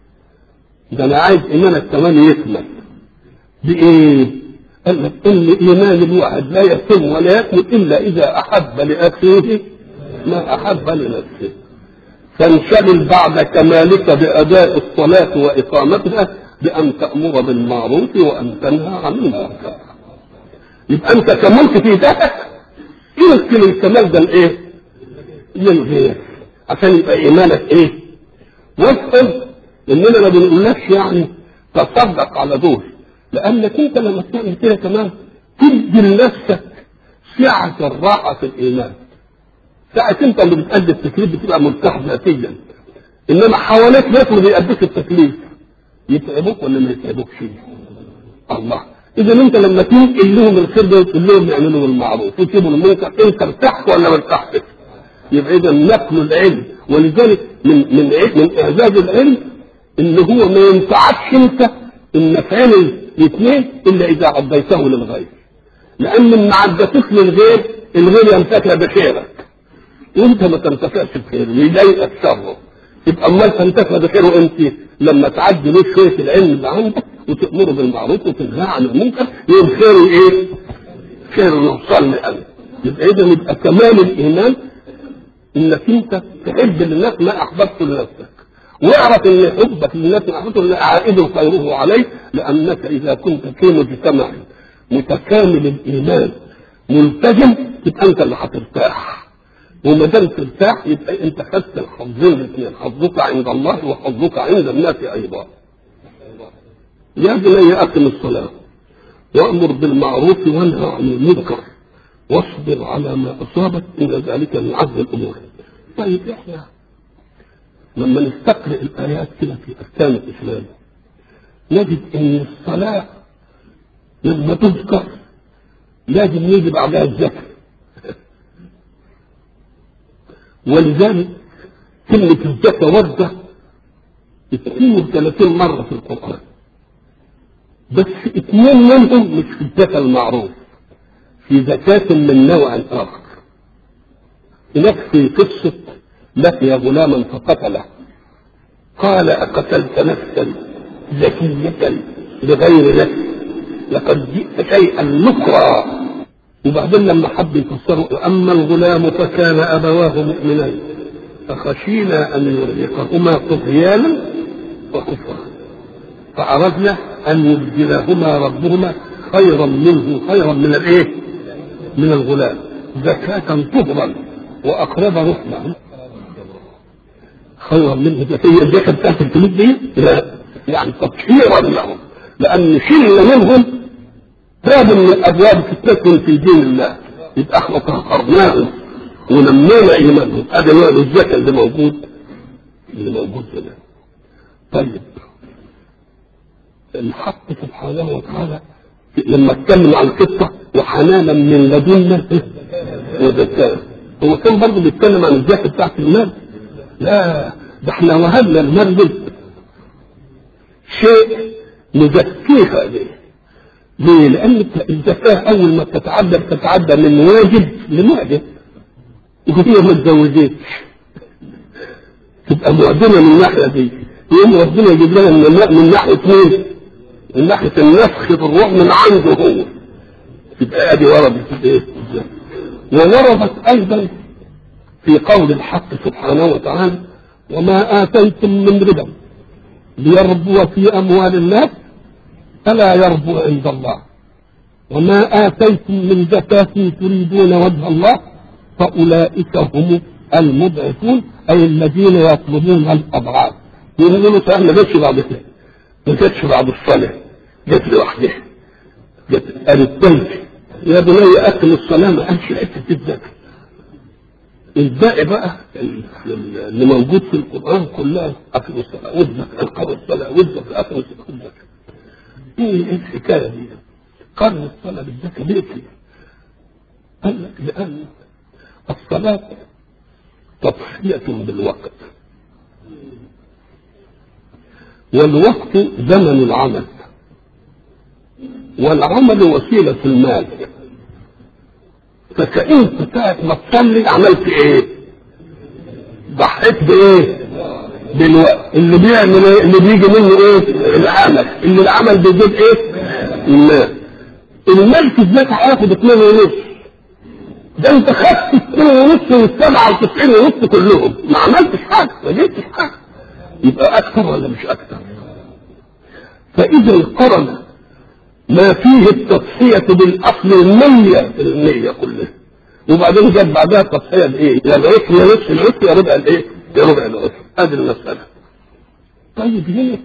ده أنا عايز إيمانك كمان يكمل. بإيه؟ قال لك إن إيمان الواحد لا يتم ولا يكمل إلا إذا أحب لأخيه ما أحب لنفسه. فانشغل بعد كمالك بأداء الصلاة وإقامتها بأن تأمر بالمعروف وأن تنهى عن المنكر. يبقى أنت كملت في ذاتك يمكن الكمال ده لايه؟ للغير عشان يبقى ايمانك ايه؟ وافهم اننا ما بنقولكش يعني تصدق على دول لانك انت لما تعمل كده كمان تدي لنفسك سعة الراحة في الايمان ساعة انت اللي بتأدي التكليف بتبقى مرتاح ذاتيا انما حواليك ناس اللي بيأديك التكليف يتعبوك ولا ما يتعبوكش؟ الله اذا انت لما تنقل لهم الخير ده وتقول لهم يعملوا المعروف وتسيبوا المنكر انت ارتحت ولا ما ارتحتش؟ يبقى اذا نقل العلم ولذلك من من من اعزاز العلم ان هو ما ينفعكش انت النفعين الاثنين الا اذا عديته للغير لان ما عدتوش للغير الغير ينتفع بخيرك وانت ما تنتفعش بخيره ويضايقك شره يبقى امال تنتفع بخيره انت لما تعدي له شويه العلم اللي عندك وتأمره بالمعروف وتنهى عن المنكر يوم خير ايه؟ خير يوصل لقلبك يبقى اذا يبقى كمال الايمان انك انت تحب للناس ما احببته لنفسك واعرف ان حبك للناس ما احببته عائد خيره عليك لانك اذا كنت في مجتمع متكامل الايمان ملتزم يبقى انت اللي هترتاح وما دام ترتاح يبقى انت خدت الحظين الاثنين حظك عند الله وحظك عند الناس ايضا يا بني أقم الصلاة وأمر بالمعروف وانهى عن المنكر واصبر على ما أصابك إن ذلك من عزم الأمور طيب إحنا لما نستقرأ الآيات كده في أحكام الإسلام نجد إن الصلاة لما تذكر لازم يجي بعدها الزكاة ولذلك كلمة الزكاة وردة 32 مرة في القرآن بس اثنين منهم مش في الزكاة المعروف في زكاة من نوع آخر هناك في قصة لقي غلاما فقتله قال أقتلت نفسا زكية بغير نفس لقد جئت شيئا نكرا وبعدين لما حب يفسره أما الغلام فكان أبواه مؤمنين فخشينا أن يرهقهما طغيانا وكفرا فأردنا أن يبدلهما ربهما خيرا منه خيرا من الإيه؟ من الغلام زكاة طهرا وأقرب رحمة خيرا منه هي الزكاة بتاعت الفلوس دي؟ لا يعني تطهيرا لهم لأن شلنا منهم باب من أبواب فتنتهم في دين الله يبقى احنا طهرناهم ونمينا إيمانهم هذا نوع الزكاة اللي موجود اللي موجود هنا طيب الحق سبحانه وتعالى لما اتكلم عن القصة وحنانا من لدنا وزكاة هو كان برضه بيتكلم عن الزكاة بتاعت المال لا ده احنا وهبنا المال ده شيء نزكيها به ليه؟ لأن الزكاة أول ما بتتعدى بتتعدى من واجب لمعجب وهي ما اتزوجتش تبقى معدمة من الناحية دي يوم ربنا يجيب لنا من, من ناحية مين؟ من ناحية النفخ في الروح من عنده هو تبقى ادي وردت في ايه؟ ووردت ايضا في قول الحق سبحانه وتعالى وما اتيتم من ربا ليربو في اموال الناس فلا يربو عند الله وما اتيتم من زكاة تريدون وجه الله فاولئك هم المضعفون اي الذين يطلبون الاضعاف يقولوا صحيح ما جاتش بعد كده ما جاتش بعد الصلاه جت لوحدها جت قالت بنت يا بني اكل الصلاه ما قالش حته الزكاه الباقي بقى اللي موجود في القران كلها اكل الصلاه والزكاه القبر الصلاه والزكاه اكل الصلاه والزكاه ايه الحكايه دي؟ قرن الصلاه بالزكاه ليه كده؟ قال لك لأن الصلاة تضحية بالوقت والوقت زمن العمل والعمل وسيلة المال فكأنت ساعة ما تصلي عملت ايه؟ ضحيت بايه؟ بالوقت اللي بيعمل ايه؟ اللي بيجي منه ايه؟ العمل اللي العمل بيجيب ايه؟ المال المال في الذات هياخد اتنين ونص ده انت خدت اتنين ونص والسبعة وتسعين ونص كلهم ما عملتش حاجة ما جبتش حاجة يبقى أكثر ولا مش أكثر؟ فإذا قرن ما فيه التضحية بالأصل المية المية كلها وبعدين جاب بعدها التضحية بإيه؟ يا العشر يا نصف العشر يا ربع الإيه؟ يا ربع العشر هذه المسألة طيب ليه؟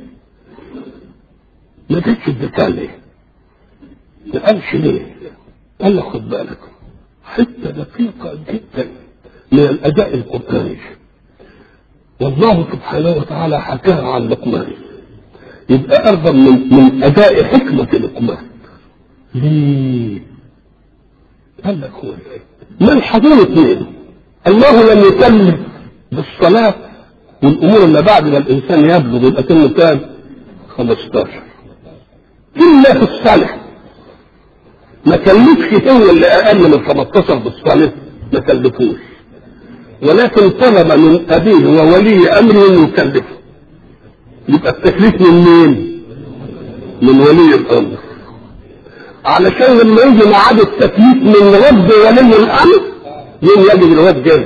ما جاتش الذكاء ليه؟ ما قالش ليه؟ قال لك خد بالك حتة دقيقة جدا من الأداء القرآني والله سبحانه وتعالى حكاها عن لقمان يبقى أرغب من من أداء حكمة لقمان ليه؟ قال لك هو من حضور اثنين الله لم يكلف بالصلاة والأمور اللي بعد ما الإنسان يبلغ يبقى سنه كام؟ 15 إلا في الصلاة ما كلفش هو اللي أقل من 15 بالصلاة ما كلفوش ولكن طلب من أبيه وولي أمره أنه يكلفه يبقى التكليف من مين؟ من ولي الامر. علشان لما يجي ميعاد التكليف من رب ولي الامر يوم يجد الواد جاهز.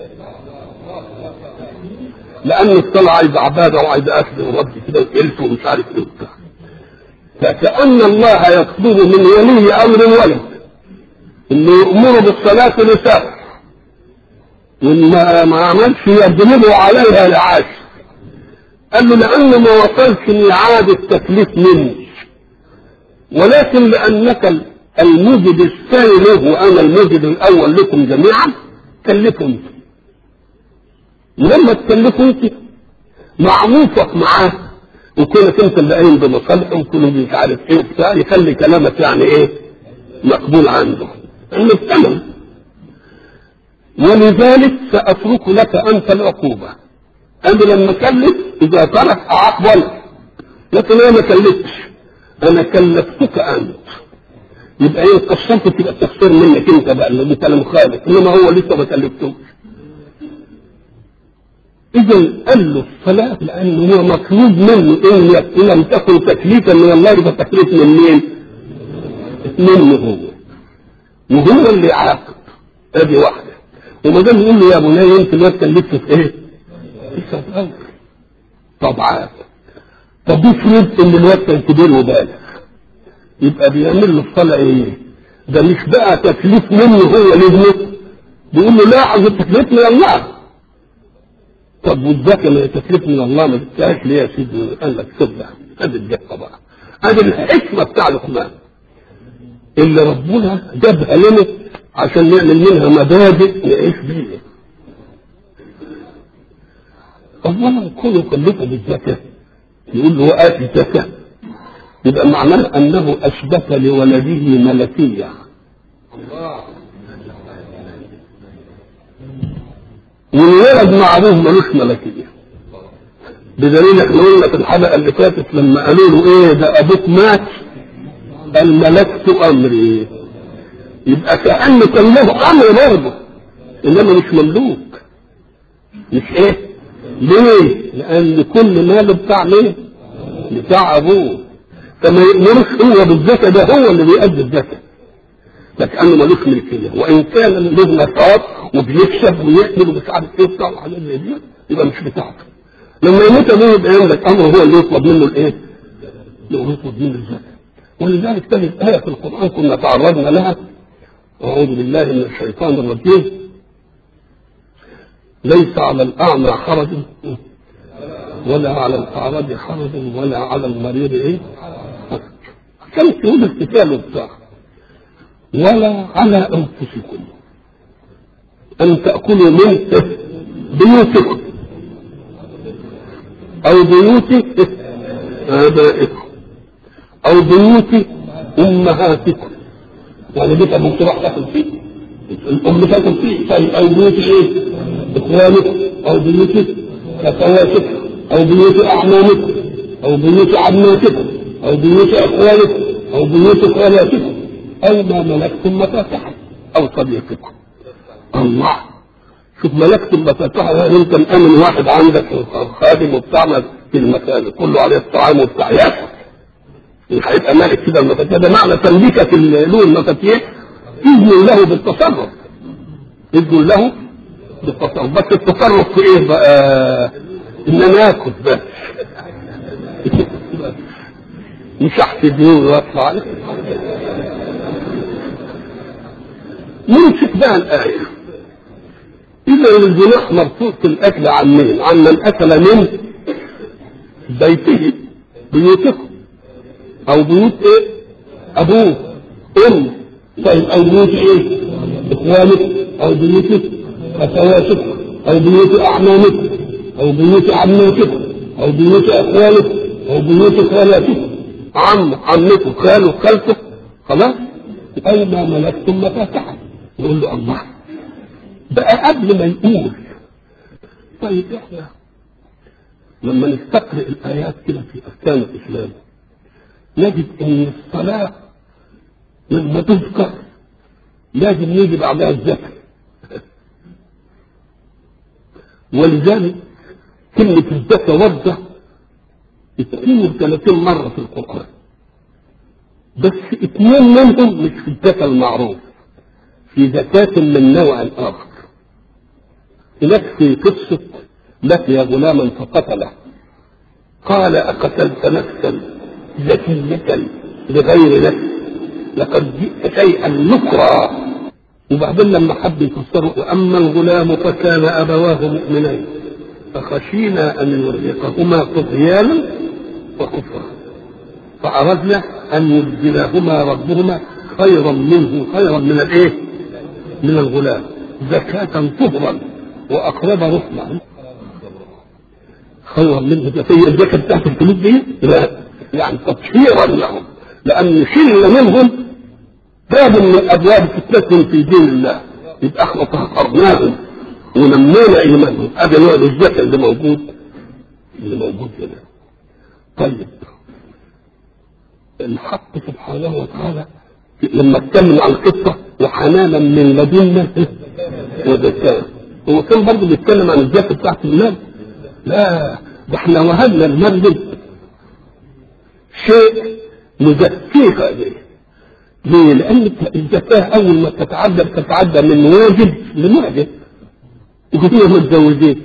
لان الصلاه عايزه عباده وعايزه اكل ورد كده وقرف ومش عارف ايه وبتاع. فكأن الله يطلب من ولي امر ولد انه يأمره بالصلاة لسبع وان ما ما عملش يضربه عليها لعاشر قال له لأنه ما وصلش ميعاد التكليف مني ولكن لأنك الموجد الثاني له وأنا الموجد الأول لكم جميعا كلفوا أنت ولما تكلفوا أنت معروفك معاه وكونك أنت اللي قايم بمصالحه وكونه مش عارف إيه وبتاع يخلي كلامك يعني إيه مقبول عنده إنه الثمن ولذلك سأترك لك أنت العقوبة أنا لما كلف إذا ترك أعاقبه لكن أنا ما كلفتش أنا كلفتك أنت يبقى إيه قصرت تبقى التقصير منك أنت بقى اللي أنت المخالف إنما هو لسه ما كلفتوش إذا قال له الصلاة لأنه هو مطلوب منه إن إن لم تكن تكليفا من الله يبقى تكليف من مين؟ منه هو وهو اللي يعاقب ادي واحدة وما دام يقول له يا بني انت ما كلفت في ايه؟ لسه في الاول طبعا طب افرض ان الواد كان كبير وبالغ يبقى بيعمل له الصلاة ايه؟ ده مش بقى تكليف منه هو لابنه بيقول له لا عايز التكليف من الله طب والزكاة ما هي تكليف من الله ما جبتهاش ليه يا سيدي؟ قال لك سيبها ادي الدقة بقى ادي الحكمة بتاع لقمان اللي ربنا جابها لنا عشان نعمل منها مبادئ نعيش بيها اولا كونه كلفه بالزكاه يقول له وآتي الزكاه يبقى معناه انه اثبت لولده ملكيه والولد معروف ملوش ملكيه بدليل احنا قلنا في الحلقه اللي فاتت لما قالوا له ايه ده ابوك مات قال ملكت امري يبقى كانه كان له امر برضه انما مش مملوك مش ايه ليه لان كل ماله بتاع مين بتاع ابوه فما يأمرش هو بالزكاة ده هو اللي بيأدي الزكاة لكنه ملوش ملكية وإن كان له نشاط وبيكسب ويعمل ومش عارف إيه وبتاع وحاجات زي دي يبقى مش بتاعته لما يموت أبوه يبقى يملك أمره هو اللي يطلب منه الإيه؟ اللي يطلب منه الزكاة ولذلك تجد آية في القرآن كنا تعرضنا لها أعوذ بالله من الشيطان الرجيم ليس على الأعمى حرج ولا على الأعرج حرج ولا على المريض إيه كم شهود القتال وبتاع ولا على أنفسكم أن تأكلوا من بيوتكم أو بيوت آبائكم أو بيوت أمهاتكم يعني بيت أبو صلاح داخل فيه الام تاكل فيه طيب او بيوت ايه؟ اخوانك او بيوت اخواتك او بيوت اعمامك او بيوت عماتك او بيوت اخوانك او بيوت خالاتك او ما ملكتم مفاتحه او صديقكم الله شوف ملكتم مفاتحه يعني انت مأمن واحد عندك خادم وبتاع في المكان كله عليه الطعام وبتاع ياكل مش هيبقى مالك كده المفاتيح ده معنى تمليكك له المفاتيح اذن له بالتصرف اذن له بالتصرف بس التصرف في ايه بقى ان انا اكل بس مش احسد واطلع عليه نمسك بقى الايه اذا الجناح مرفوض في الاكل عن مين؟ عن من اكل من بيته بيوتكم او بيوت ايه ابوه ام طيب او بيوت ايه اخوانك او بيوت اخواتك او بيوت اعمامك او بيوت عماتك او بيوت اخوانك او بيوت خالاتك عم عمته خاله خالته خلاص او ما ملكتم مفاتحه يقول له الله بقى قبل ما يقول طيب احنا لما نستقرئ الايات كده في احكام الاسلام نجد ان الصلاه لما تذكر لازم يجي بعدها الزكاه ولذلك كلمة الزكاة وردة 32 مرة في القرآن بس اثنين منهم مش في الزكاة المعروف في زكاة من نوع آخر هناك في قصة لقي غلاما فقتله قال أقتلت نفسا زكية لغير نفس لقد جئت شيئا نكرا وبعدين لما حب يفسره واما الغلام فكان ابواه مؤمنين فخشينا ان يرهقهما طغيانا وكفرا فاردنا ان يبدلهما ربهما خيرا منه خيرا من الايه؟ من الغلام زكاة طهرا واقرب رحمة خيرا منه زكاة الزكاة بتاعت الفلوس دي لا يعني تطهيرا لهم لان شل منهم باب من ابواب فتنتهم في دين الله يبقى احنا طهرناهم ونمينا ايمانهم هذا نوع الزكاه اللي موجود اللي موجود هنا طيب الحق سبحانه وتعالى لما اتكلم عن القصه وحنانا من لدنا وزكاه هو كان برضه بيتكلم عن الزكاه بتاعت المال لا ده احنا وهبنا المال شيء نزكيها به ليه؟ لأن الزكاة أول ما تتعدى تتعدى من واجب لمعجب وهي ما اتجوزتش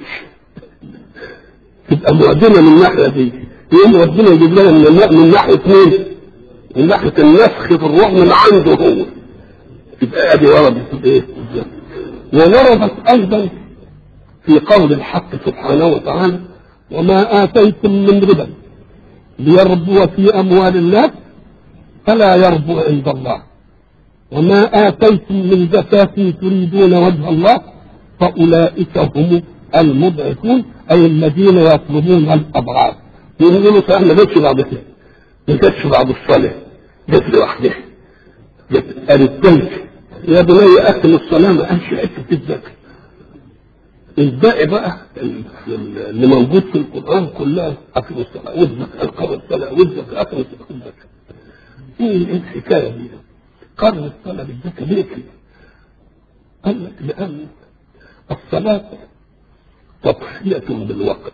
تبقى مؤذنة من الناحية دي يوم ربنا يجيب لها من, من ناحية مين؟ من ناحية النسخ في الروح من عنده هو تبقى ادي وردت ايه؟ ووردت أيضا في قول الحق سبحانه وتعالى وما آتيتم من ربا ليربو في أموال الناس فلا يربو عند الله وما آتيتم من زكاة تريدون وجه الله فأولئك هم المضعفون أي الذين يطلبون الأضعاف يقولوا فإحنا جتش بعد كده ما جتش بعد الصلاة جت لوحدها جت قالت يا بني أكل الصلاة ما قالش حتة الزكاة الباقي بقى اللي موجود في القرآن كلها أكل الصلاة والزكاة القبر الصلاة والزكاة أكل الصلاة والزكاة ايه الحكايه دي؟ قرن الصلاه بالزكاه ليه كده؟ قال لك لان الصلاه تضحيه بالوقت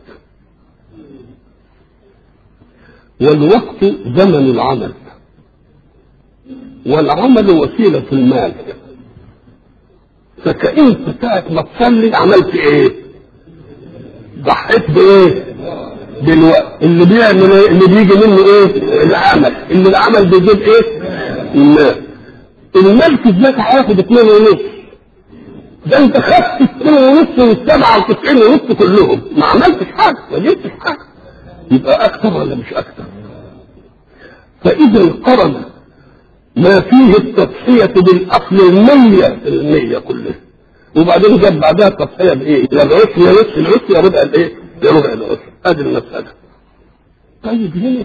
والوقت زمن العمل والعمل وسيله المال فكأنت ساعة ما تصلي عملت ايه؟ ضحيت بايه؟ بالوقت اللي بيعمل ايه اللي بيجي منه ايه العمل اللي العمل بيجيب ايه المال المال في الزكاة هياخد اتنين ونص ده انت خدت اتنين ونص والسبعة وتسعين ونص كلهم ما عملتش حاجة ما جبتش حاجة يبقى اكتر ولا مش اكتر فاذا قرن ما فيه التضحية بالاصل المية المية كلها وبعدين جاب بعدها التضحية بايه؟ يا العشر يا نصف العشر يا ربع الايه؟ يا ربع العشر ادي المسألة طيب ليه؟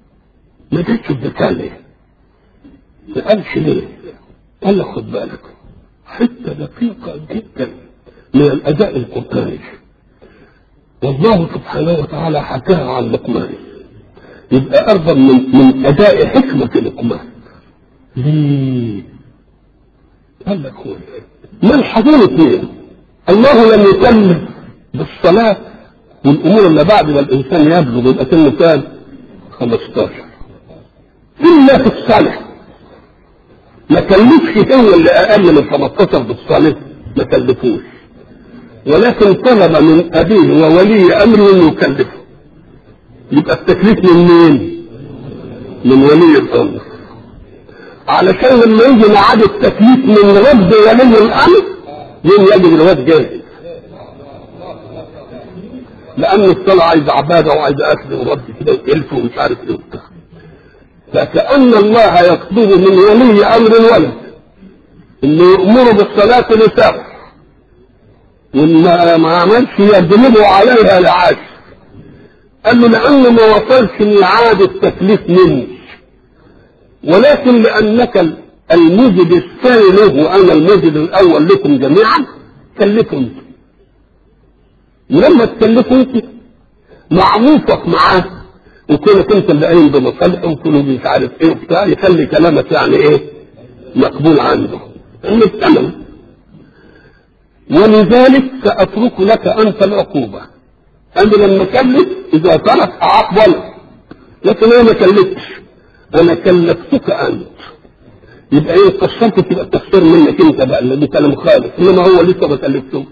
ما جاتش الزكاة ليه؟ ما قالش ليه؟ قال لك خد بالك حتة دقيقة جدا من الأداء القرآني والله سبحانه وتعالى حكاها عن لقمان يبقى أرضا من, من أداء حكمة لقمان ليه؟ قال لك هو ما الحضور اثنين الله لم يكلف بالصلاة والأمور اللي بعد ما الإنسان يبلغ يبقى سنه كام؟ 15 إلا في الصلاة ما كلفش هو اللي أقل من 15 بالصلاة ما كلفوش ولكن طلب من أبيه وولي أمره أنه يكلفه يبقى التكليف من مين؟ من ولي الأمر علشان لما يجي ميعاد التكليف من رب ولي الأمر يوم يجي الواد جاهز لأن الصلاة عايزة عبادة وعايزة أكل ورد كده وإلف ومش عارف إيه وبتاع فكأن الله يطلب من ولي أمر الولد إنه يأمره بالصلاة لسبع وإن ما عملش يجلبه عليها لعاشر قال له لأنه ما وصلش ميعاد التكليف مني ولكن لأنك الموجد الثاني له وأنا الموجد الأول لكم جميعا كلفوا أنت ولما تكلفوا أنت معروفك معاه وكونك أنت اللي قايم بمصالحه وكونه مش عارف إيه وبتاع يخلي كلامك يعني إيه مقبول عنده الثمن ولذلك سأترك لك أنت العقوبة أنا لما كلف إذا ترك أعاقبه لكن أنا ما كلفتش أنا كلفتك أنت يبقى إيه قصرت تبقى التقصير منك أنت بقى اللي كلام خالص إنما هو لسه ما كلفتوش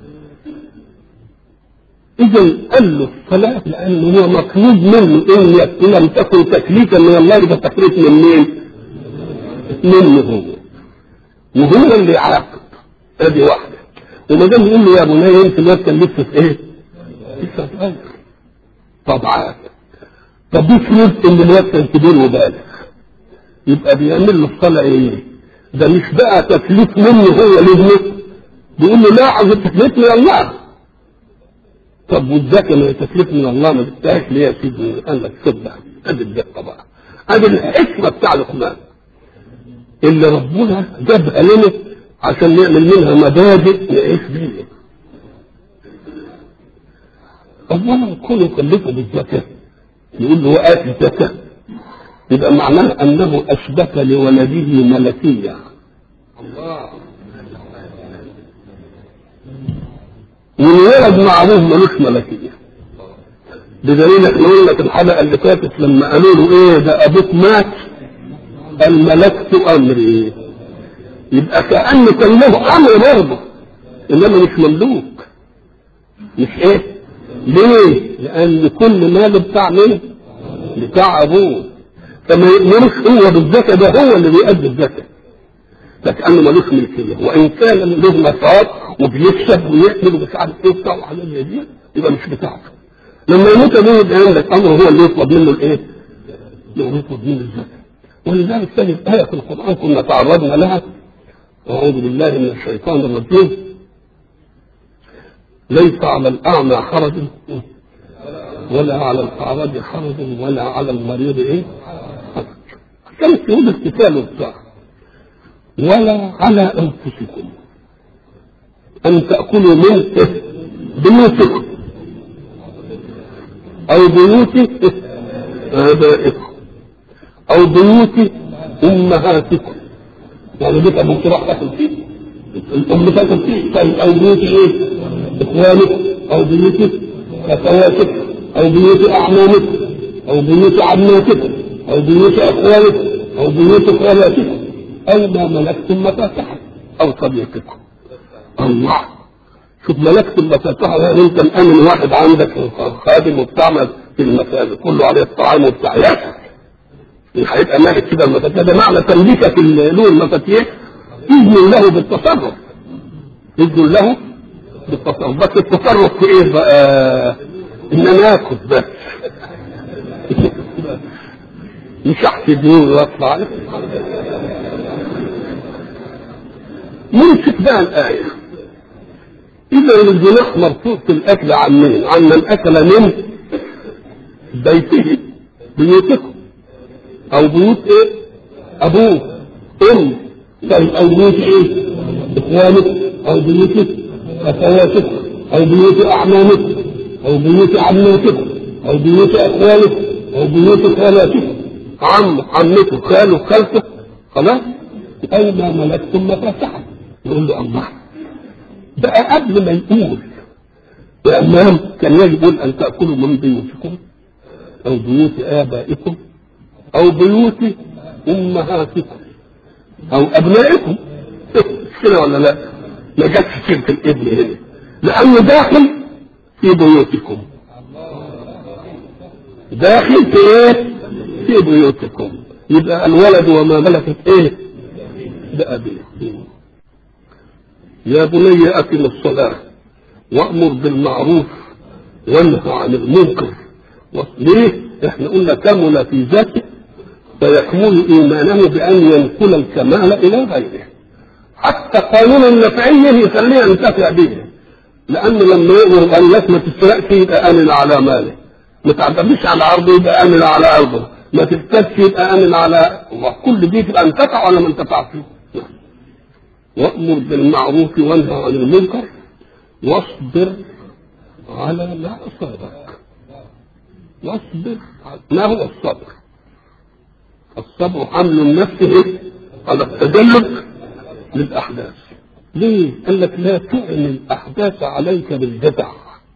إذا قال له الصلاة لأنه هو مطلوب منه إن لم تكن تكليفا من الله يبقى تكليف من مين؟ منه هو وهو اللي يعاقب ادي واحده وما دام يقول له يا بني انت ما تكلفت في ايه؟ لسه صغير طبعا طب افرض ان الواد كان كبير وبالغ يبقى بيعمل له الصلاه ايه؟ ده مش بقى تكليف منه هو لابنه بيقول له لا عايز تكليف من الله طب والزكاه ما هي تكليف من الله ما جبتهاش ليه يا سيدي؟ قال لك سيبها ادي الدقه بقى ادي الحكمه بتاع لقمان اللي ربنا جابها لنا عشان نعمل منها مبادئ نعيش بيها اولا كونه يكلفه بالزكاه يقول له وآت الزكاه يبقى معناه انه اثبت لولده ملكيه والولد معروف ملوش ملكيه بدليل احنا قلنا في الحلقه اللي فاتت لما قالوا له ايه ده ابوك مات قال ملكت امري يبقى كأنه كان له امر برضه انما مش مملوك مش ايه ليه لان كل مال بتاع مين بتاع ابوه فما يأمرش هو بالزكاة ده هو اللي بيأدي الزكاة لكنه ملوش ملكية وإن كان له نشاط وبيكسب ويعمل ومش عارف إيه وبتاع وحاجات زي دي يبقى مش بتاعته لما يموت أبوه يبقى عندك أمر هو اللي يطلب منه الإيه؟ يطلب منه الزكاة ولذلك تجد آية في القرآن كنا تعرضنا لها أعوذ بالله من الشيطان الرجيم ليس على الأعمى حرج ولا على الأعرج حرج ولا على المريض إيه حرج كان شهود القتال وبتاع ولا على أنفسكم أن تأكلوا من بيوتكم أو بيوت آبائكم أو بيوت أمهاتكم يعني بيت أبوك راح تاكل فيه الأم تاكل فيه طيب أو بيوت إيه؟ إخوانك أو بيوت أخواتك أو بيوت أعمامك أو بيوت عماتك أو بيوت أخوانك أو بيوت خالاتك أو ما ملكتم مفاتحه أو صديقكم الله شوف ملكتم مفاتحه يعني أنت الآن واحد عندك خادم وبتعمل في المساجد كله عليه الطعام وبتاع ياكل هيبقى مالك كده المفاتيح ده معنى تمليكك له المفاتيح اذن له بالتصرف اذن له بالتصرف بس التصرف في ايه بقى ان انا اكل بس مش احسب مين واطلع نمسك بقى الايه اذا الجناح مرفوض في الاكل عن مين؟ عن من اكل من بيته بيوتكم او بيوت ايه ابوه ام طيب او بيوت ايه اخوانك او بيوت اخواتك او بيوت اعمامك او بيوت عماتك او بيوت اخوانك او بيوت خالاتك عم عمتك خالك خالتك خلاص او ما ملكتم مفاتحه يقول له الله بقى قبل ما يقول يا امام كان يجب ان تاكلوا من بيوتكم او بيوت ابائكم او بيوت امهاتكم او ابنائكم كده ولا لا ما جاتش سيره الابن هنا لانه داخل في بيوتكم داخل في ايه في بيوتكم يبقى الولد وما ملكت ايه بأبيه يا بني أقم الصلاة وأمر بالمعروف وانهى عن المنكر ليه؟ احنا قلنا كمل في ذاته فيكمل إيمانه بأن ينقل الكمال إلى غيره حتى قانون النفعية يخليه ينتفع به لأنه لما يأمر الناس ما تسرقش يبقى آمن على ماله ما تعتمدش على عرضه يبقى آمن على أرضه ما تكتبش يبقى آمن على الله كل دي تبقى انتفع ولا ما انتفعش وأمر بالمعروف وانهى عن المنكر واصبر على ما أصابك واصبر ما هو الصبر الصبر حمل النفس على التجلد للأحداث ليه؟ قال لك لا تعني الأحداث عليك بالجزع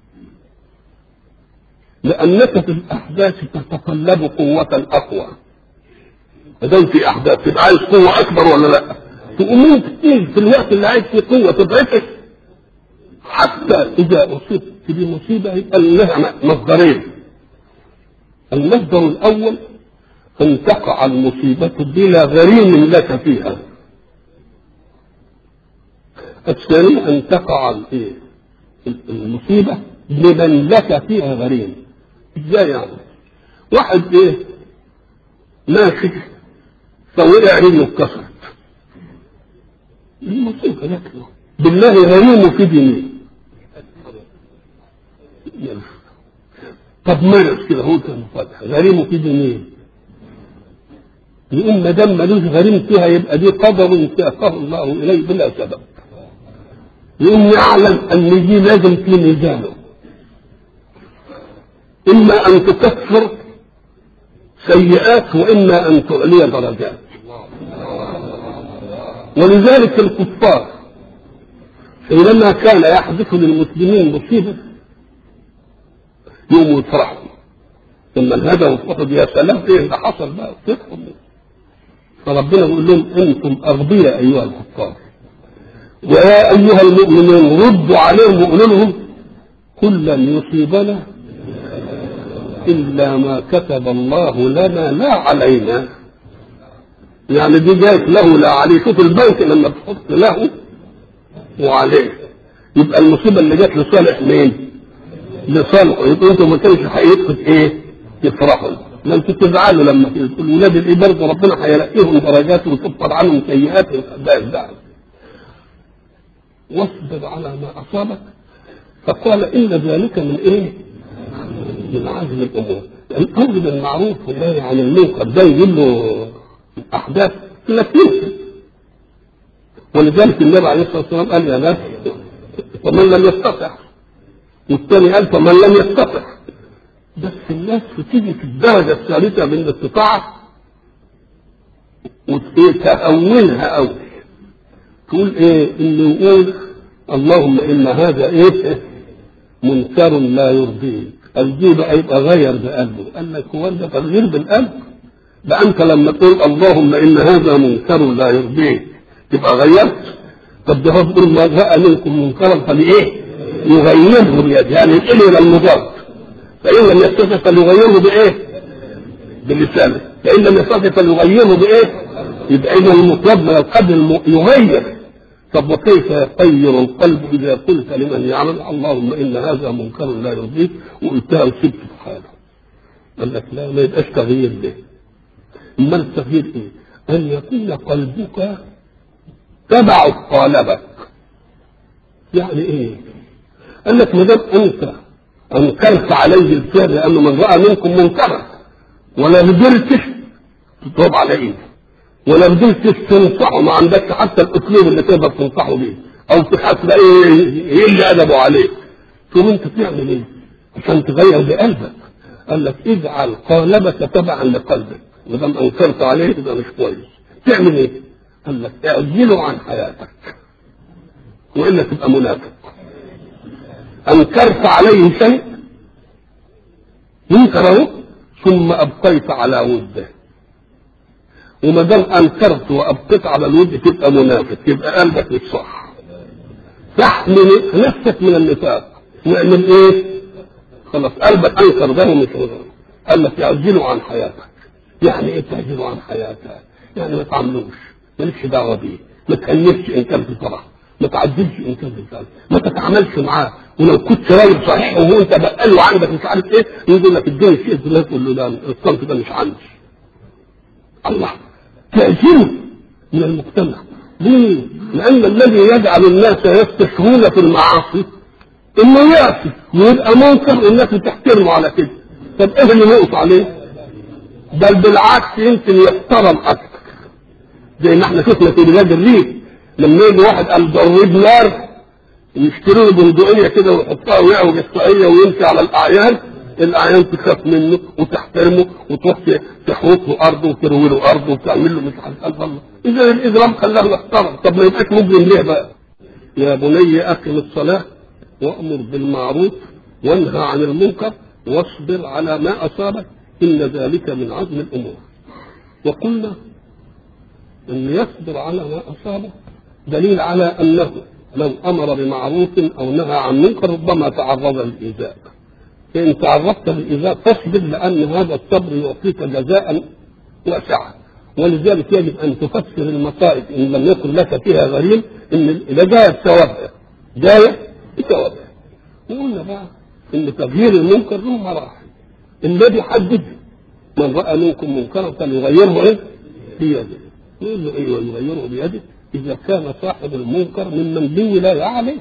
لأنك في الأحداث تتطلب قوة أقوى ما دام في أحداث تبقى عايز قوة أكبر ولا لأ؟ تقوم انت تيجي في الوقت اللي عايز فيه قوة تضعفك حتى إذا أصبت بمصيبة يبقى لها مصدرين المصدر الأول أن تقع المصيبة بلا غريم لك فيها الثاني أن تقع المصيبة لمن لك فيها غريم ازاي يعني واحد ايه ماشي فوقع رجله اتكسرت المصيبة جات له بالله غريمه في دينه طب مرض كده هو كان فاتح غريمه في دينه يقول ما دام ملوش غريم فيها يبقى دي قدر ساقه الله اليه بلا سبب يقوم يعلم ان دي لازم في ميزانه اما ان تكفر سيئات واما ان تعلي درجات ولذلك الكفار حينما كان يحدث للمسلمين مصيبه يوم يفرحوا ثم الهدى وفقد يا سلام ايه اللي حصل بقى تفهم فربنا يقول لهم انتم اغبياء ايها الكفار ويا ايها المؤمنون ردوا عليهم وقولوا لهم كل لن يصيبنا الا ما كتب الله لنا لا علينا يعني دي جايت له لا عليه شوف البنك لما تحط له وعليه يبقى المصيبه اللي جت لصالح مين؟ لصالحه يبقى انتوا ما كانش هيدخل ايه؟ يفرحوا ما انتوا تزعلوا لما تقول ولاد الايه برضه ربنا هيلاقيهم درجات وتكفر عنهم سيئاتهم ده الزعل واصبر على ما اصابك فقال ان ذلك من ايه؟ من عزم الامور الامر بالمعروف والنهي عن المنكر ده يجيب له احداث تنفذها ولذلك النبي عليه الصلاه والسلام قال يا ناس ومن لم يستطع والثاني قال فمن لم يستطع بس الناس بتيجي في الدرجه الثالثه من الاستطاعه وتأولها قوي تقول ايه انه يقول اللهم ان هذا ايه منكر لا يرضيك الدي بقى يبقى غير بقلبه قال لك هو ده تغيير بالقلب ده انت لما تقول اللهم ان هذا منكر لا يرضيك تبقى غيرت طب ده هو بيقول ما جاء منكم منكرا فبايه؟ يغيره بيده يعني ينقله الى المضاد فان لم يستطع فليغيره بايه؟ بلسانه فان لم يستطع فليغيره بايه؟ يبقى اذا المطلب من القلب يغير طب وكيف يغير القلب اذا قلت لمن يعمل اللهم ان هذا منكر لا يرضيك وقلتها وسبت في حاله قال لك لا ما يبقاش تغيير ده امال التغيير ايه؟ ان يكون قلبك تبع طالبك يعني ايه؟ قال لك ما دام انت انكرت عليه الفعل لانه من راى منكم منكرا ولا قدرتش تضرب على ايده ولا قدرت تنصحه ما عندكش حتى الاسلوب اللي تقدر تنصحه بيه او تخاف ايه يلي ادبه عليك ثم انت تعمل ايه عشان تغير بقلبك قال لك اجعل قالبك تبعا لقلبك ما دام انكرت عليه يبقى مش كويس تعمل ايه؟ قال لك اعجله عن حياتك والا تبقى منافق انكرت عليه شيء ينكره ثم ابقيت على وده وما دام انكرت وابقيت على الود تبقى منافق يبقى قلبك مش صح تحمل نفسك من النفاق واعمل ايه؟ خلاص قلبك انكر ده ومش قال لك يعجله عن حياتك يعني ايه تعجله عن حياتك؟ يعني ما تعملوش مالكش دعوه بيه ما تكلفش ان كان في طرح ما تعدلش ان كان في طرح ما تتعاملش معاه ولو كنت راجل صحيح وهو انت بقى له عندك مش عارف ايه يقول لك اديني الشيء ده تقول له لا الصنف ده مش عندي الله تأثيره من المجتمع ليه؟ لأن الذي يجعل الناس يستشهون في المعاصي إنه يأتي ويبقى منكر الناس تحترمه على كده طب إيه اللي نقص عليه؟ بل بالعكس يمكن يحترم أكثر زي ما احنا شفنا في بلاد الريف لما يجي واحد قال ضرب نار يشتروا له بندقية كده ويحطها ويعوج الطاقية ويمشي على الأعيان الأعيان تخاف منه وتحترمه وتروح تحوط له أرضه وتروي له أرضه وتعمل له مش عارف الله إذا الإجرام خلاه يحترم طب ما يبقاش مجرم ليه بقى؟ يا بني أقم الصلاة وأمر بالمعروف وانهى عن المنكر واصبر على ما أصابك إن ذلك من عزم الأمور وقلنا أن يصبر على ما أصابه دليل على أنه لو أمر بمعروف أو نهى عن منكر ربما تعرض للإيذاء فإن تعرضت للإيذاء فاصبر لأن هذا الصبر يعطيك جزاء واسعا ولذلك يجب أن تفسر المصائب إن لم يكن لك فيها غريم إن إذا جاءت ثوابها جاية بثوابها وقلنا بقى إن تغيير المنكر له مراحل الذي حدد من رأى منكم منكرا فليغيره إيه؟ بيده يقول له ايوه يغيره بيده اذا كان صاحب المنكر ممن له ولايه عليه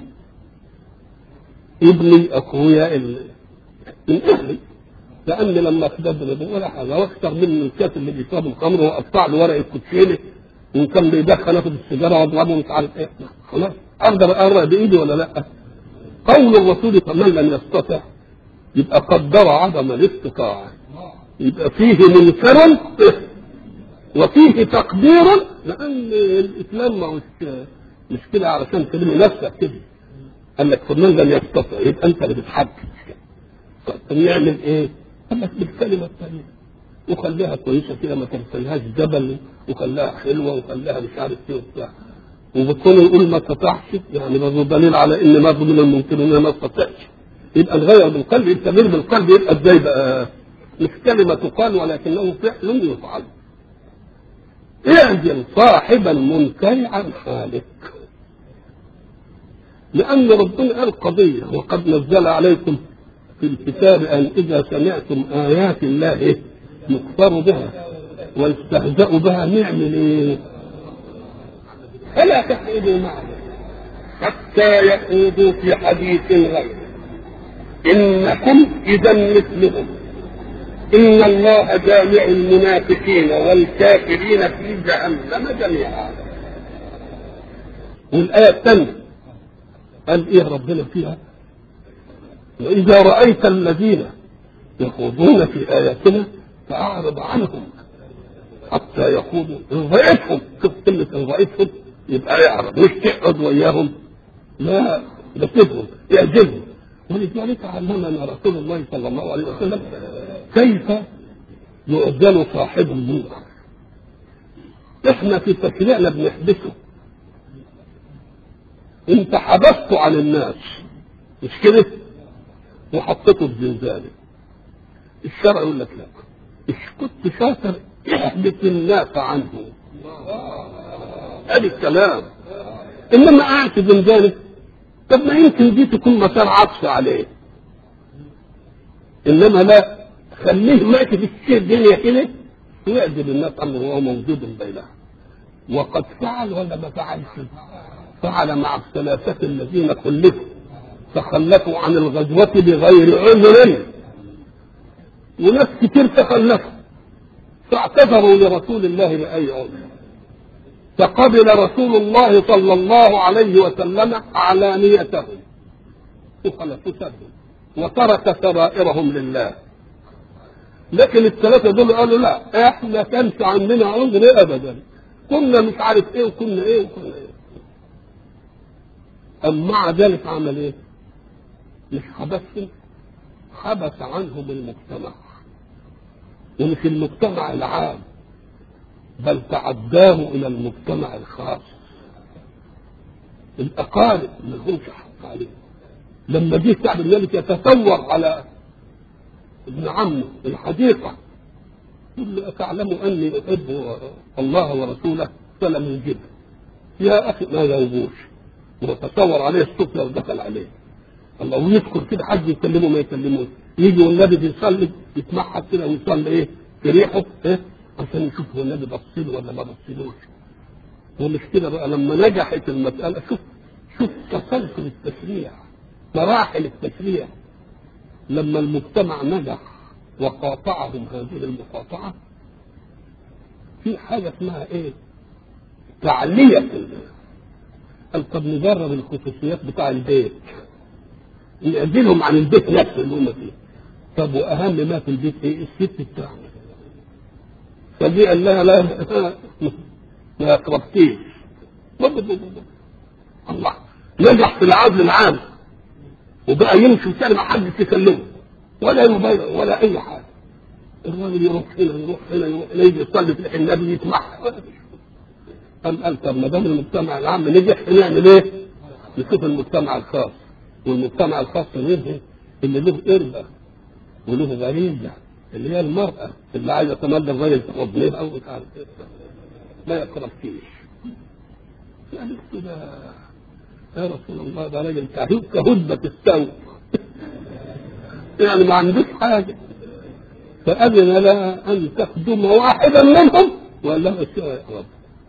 ابني اخويا من اهلي لان لما كتب ولا حاجه واكثر من الكاس اللي بيشرب الخمر واقطع له ورق الكوتشينه وان كان بيدخن اخد السيجاره واضربه مش عارف ايه خلاص اقدر اقرا بايدي ولا لا؟ قول الرسول فمن لم يستطع يبقى قدر عدم الاستطاعه يبقى فيه منكر وفيه تقدير لان الاسلام ما مش مش كده علشان تلم نفسك كده قال لك فمن لم يستطع يبقى انت اللي بتحدد طب نعمل ايه؟ قال لك بالكلمه الطيبه وخليها كويسه كده ما ترسلهاش جبل وخليها حلوه وخليها مش عارف ايه وبتاع وبتكون يقول ما استطعش يعني برضه دليل على ان برضه من الممكن ان ما استطعش يبقى الغير بالقلب التغيير بالقلب يبقى ازاي بقى؟ مش كلمه تقال ولكنه فعل يفعل اعجل صاحب المنكر عن حالك لأن ربنا قال قضية وقد نزل عليكم في الكتاب أن إذا سمعتم آيات الله يكفر بها ويستهزأ بها نعمل إيه؟ فلا تقعدوا معنا حتى يخوضوا في حديث غيره إنكم إذا مثلهم إن الله جامع المنافقين والكافرين في جهنم جميعا والآية الثانية قال إيه ربنا فيها وإذا رأيت الذين يخوضون في آياتنا فأعرض عنهم حتى يخوضوا إن رأيتهم شوف كلمة إن رأيتهم يبقى يعرض مش تقعد وياهم لا ده سيبهم يعجبهم ولذلك علمنا رسول الله صلى الله عليه وسلم كيف يؤذن صاحب المنكر احنا في تشريعنا بنحبسه انت حبسته عن الناس مش كده وحطيته في زنزانه الشرع يقول لك لا مش كنت شاطر احبس الناس عنه ادي الكلام انما قاعد في زنزانه طب ما يمكن دي تكون مسار عطف عليه انما لا خليه ماشي في السير الدنيا كده ويعدل الناس عنه وهو موجود بينها وقد فعل ولا ما فعلش فعل مع الثلاثة الذين خلفوا تخلفوا عن الغزوة بغير عذر وناس كتير تخلفوا فاعتذروا لرسول الله بأي عذر فقبل رسول الله صلى الله عليه وسلم علانيتهم وخلفوا وترك سرائرهم لله لكن الثلاثة دول قالوا لا احنا كانش عندنا عذر ابدا كنا مش عارف ايه وكنا ايه وكنا ايه أم مع ذلك عمل ايه؟ مش حبسهم حبس عنهم المجتمع ومش المجتمع العام بل تعداه الى المجتمع الخاص الاقارب ما لهمش حق عليه لما جه كعب الملك يتثور على ابن عمه الحديقه يقول له أتعلم أني أحب الله ورسوله فلم يجب يا أخي ما يجوبوش وتصور عليه السفلى ودخل عليه الله ويذكر كده حد يكلمه ما يكلموش يجي والنبي بيصلي يتمحك كده ويصلي ايه في ريحه ايه عشان يشوف هو النبي بص له ولا ما بصلوش هو مش كده بقى لما نجحت المسألة شوف شوف تسلسل التشريع مراحل التشريع لما المجتمع نجح وقاطعهم هذه المقاطعة في حاجة اسمها ايه؟ تعلية قال طب نجرب الخصوصيات بتاع البيت نعزلهم عن البيت نفسه اللي هم فيه طب واهم ما في البيت ايه؟ الست بتاعنا فدي قال لها لا ما يقربتيش الله نجح في العزل العام وبقى يمشي وسالم ما حدش يكلمه ولا يبايع ولا اي حاجه الراجل يروح هنا يروح هنا يروح هنا يجي يصلي في النبي يسمعها قام قال طب ما دام المجتمع العام نجح نعمل ايه؟ نشوف المجتمع الخاص والمجتمع الخاص غير اللي له قربة وله غريزة اللي هي المرأة اللي عايزة تملك الراجل في حضنها أو مش عارف إيه ما يقربكيش يعني كده يا رسول الله ده راجل كهدبة السوق يعني ما عندوش حاجة فأذن لها أن تخدم واحدا منهم وقال لها بس يا رب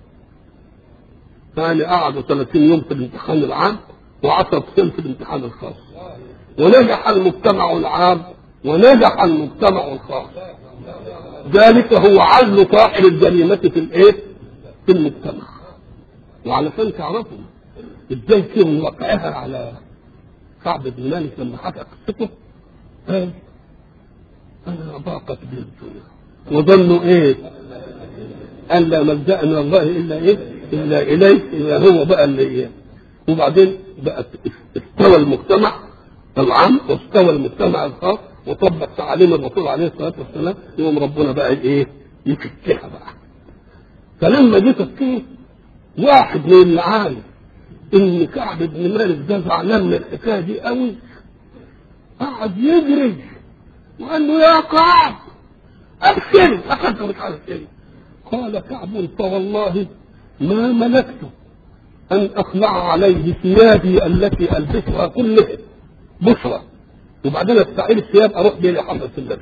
يعني قعدوا 30 يوم في الامتحان العام و10 سنين في الامتحان الخاص ونجح المجتمع العام ونجح المجتمع الخاص ذلك هو عزل صاحب الجريمة في الايه؟ في المجتمع وعلشان تعرفوا ازاي كان وقعها على كعب بن مالك لما حكى قصته قال انا ضاقت بي الدنيا وظنوا ايه؟ ان لا ملجا من الله الا ايه؟ الا اليه الا هو بقى اللي ايه؟ وبعدين بقى استوى المجتمع العام واستوى المجتمع الخاص وطبق تعاليم الرسول عليه الصلاه والسلام يوم ربنا بقى ايه؟ يفكها بقى فلما جه تفكيه واحد من اللي عارف ان كعب بن مالك ده زعلان من الحكايه دي قوي قعد يجري وقال له يا كعب ابشر اخذت مش عارف ايه قال كعب فوالله ما ملكت ان اخلع عليه ثيابي التي البسها كلها بشرى وبعدين استعير الثياب اروح بيه لحضره اللبس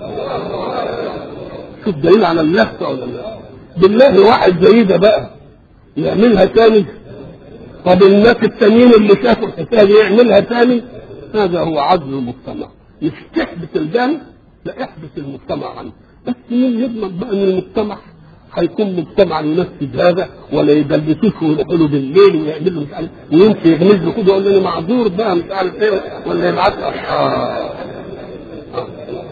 شوف دليل على اللهفه ولا لا بالله واحد زي ده بقى يعملها تاني طب الناس التانيين اللي شافوا الحكايه دي يعملها تاني هذا هو عدل المجتمع مش تحبس الجانب لا احبس المجتمع عنه بس مين يضمن بقى ان المجتمع هيكون مجتمع ينفذ هذا ولا يدلسوش ويروحوا له بالليل ويعمل له مش عارف ويمشي يغمز له كده يقول له انا معذور بقى مش عارف ايه ولا يبعت له آه. آه.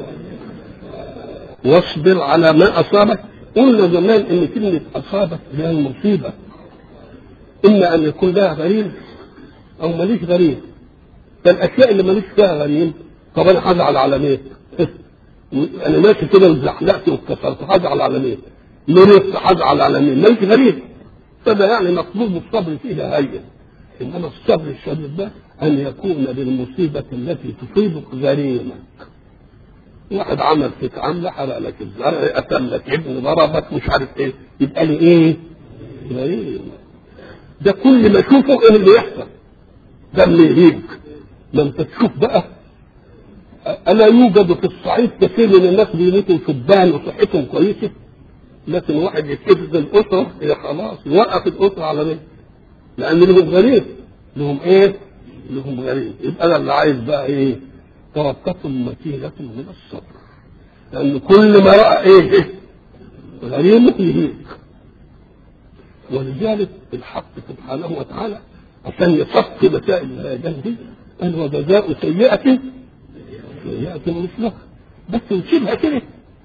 واصبر على ما اصابك قلنا زمان ان كلمه اصابك هي المصيبه اما ان يكون لها غريم او ماليش غريم فالاشياء اللي ماليش فيها غريم طب انا هزعل على مين؟ انا ماشي كده وزحلقت واتكسرت هزعل على مين؟ مرضت هزعل على مين؟ ماليش غريم فده يعني مطلوب الصبر فيها هين انما الصبر الشديد ده ان يكون بالمصيبه التي تصيبك غريمك واحد عمل فيك عمله حرق لك الزرع قتل لك ابن ضربك مش عارف ايه يبقى لي ايه؟ غريم ده كل ما اشوفه ايه اللي يحصل ده اللي يهيج ما انت تشوف بقى الا يوجد في الصعيد كثير من الناس بيموتوا شبان وصحتهم كويسه لكن واحد يتفز الاسره هي خلاص يوقف الاسره على مين؟ لان لهم غريب لهم ايه؟ لهم غريب يبقى انا اللي عايز بقى ايه؟ توقف مكينة من الصبر لان كل ما راى ايه؟ غريمه يهيج ولذلك الحق سبحانه وتعالى عشان يصفي مسائل الهيجان دي قال وجزاء سيئة سيئة مثلها بس نسيبها كده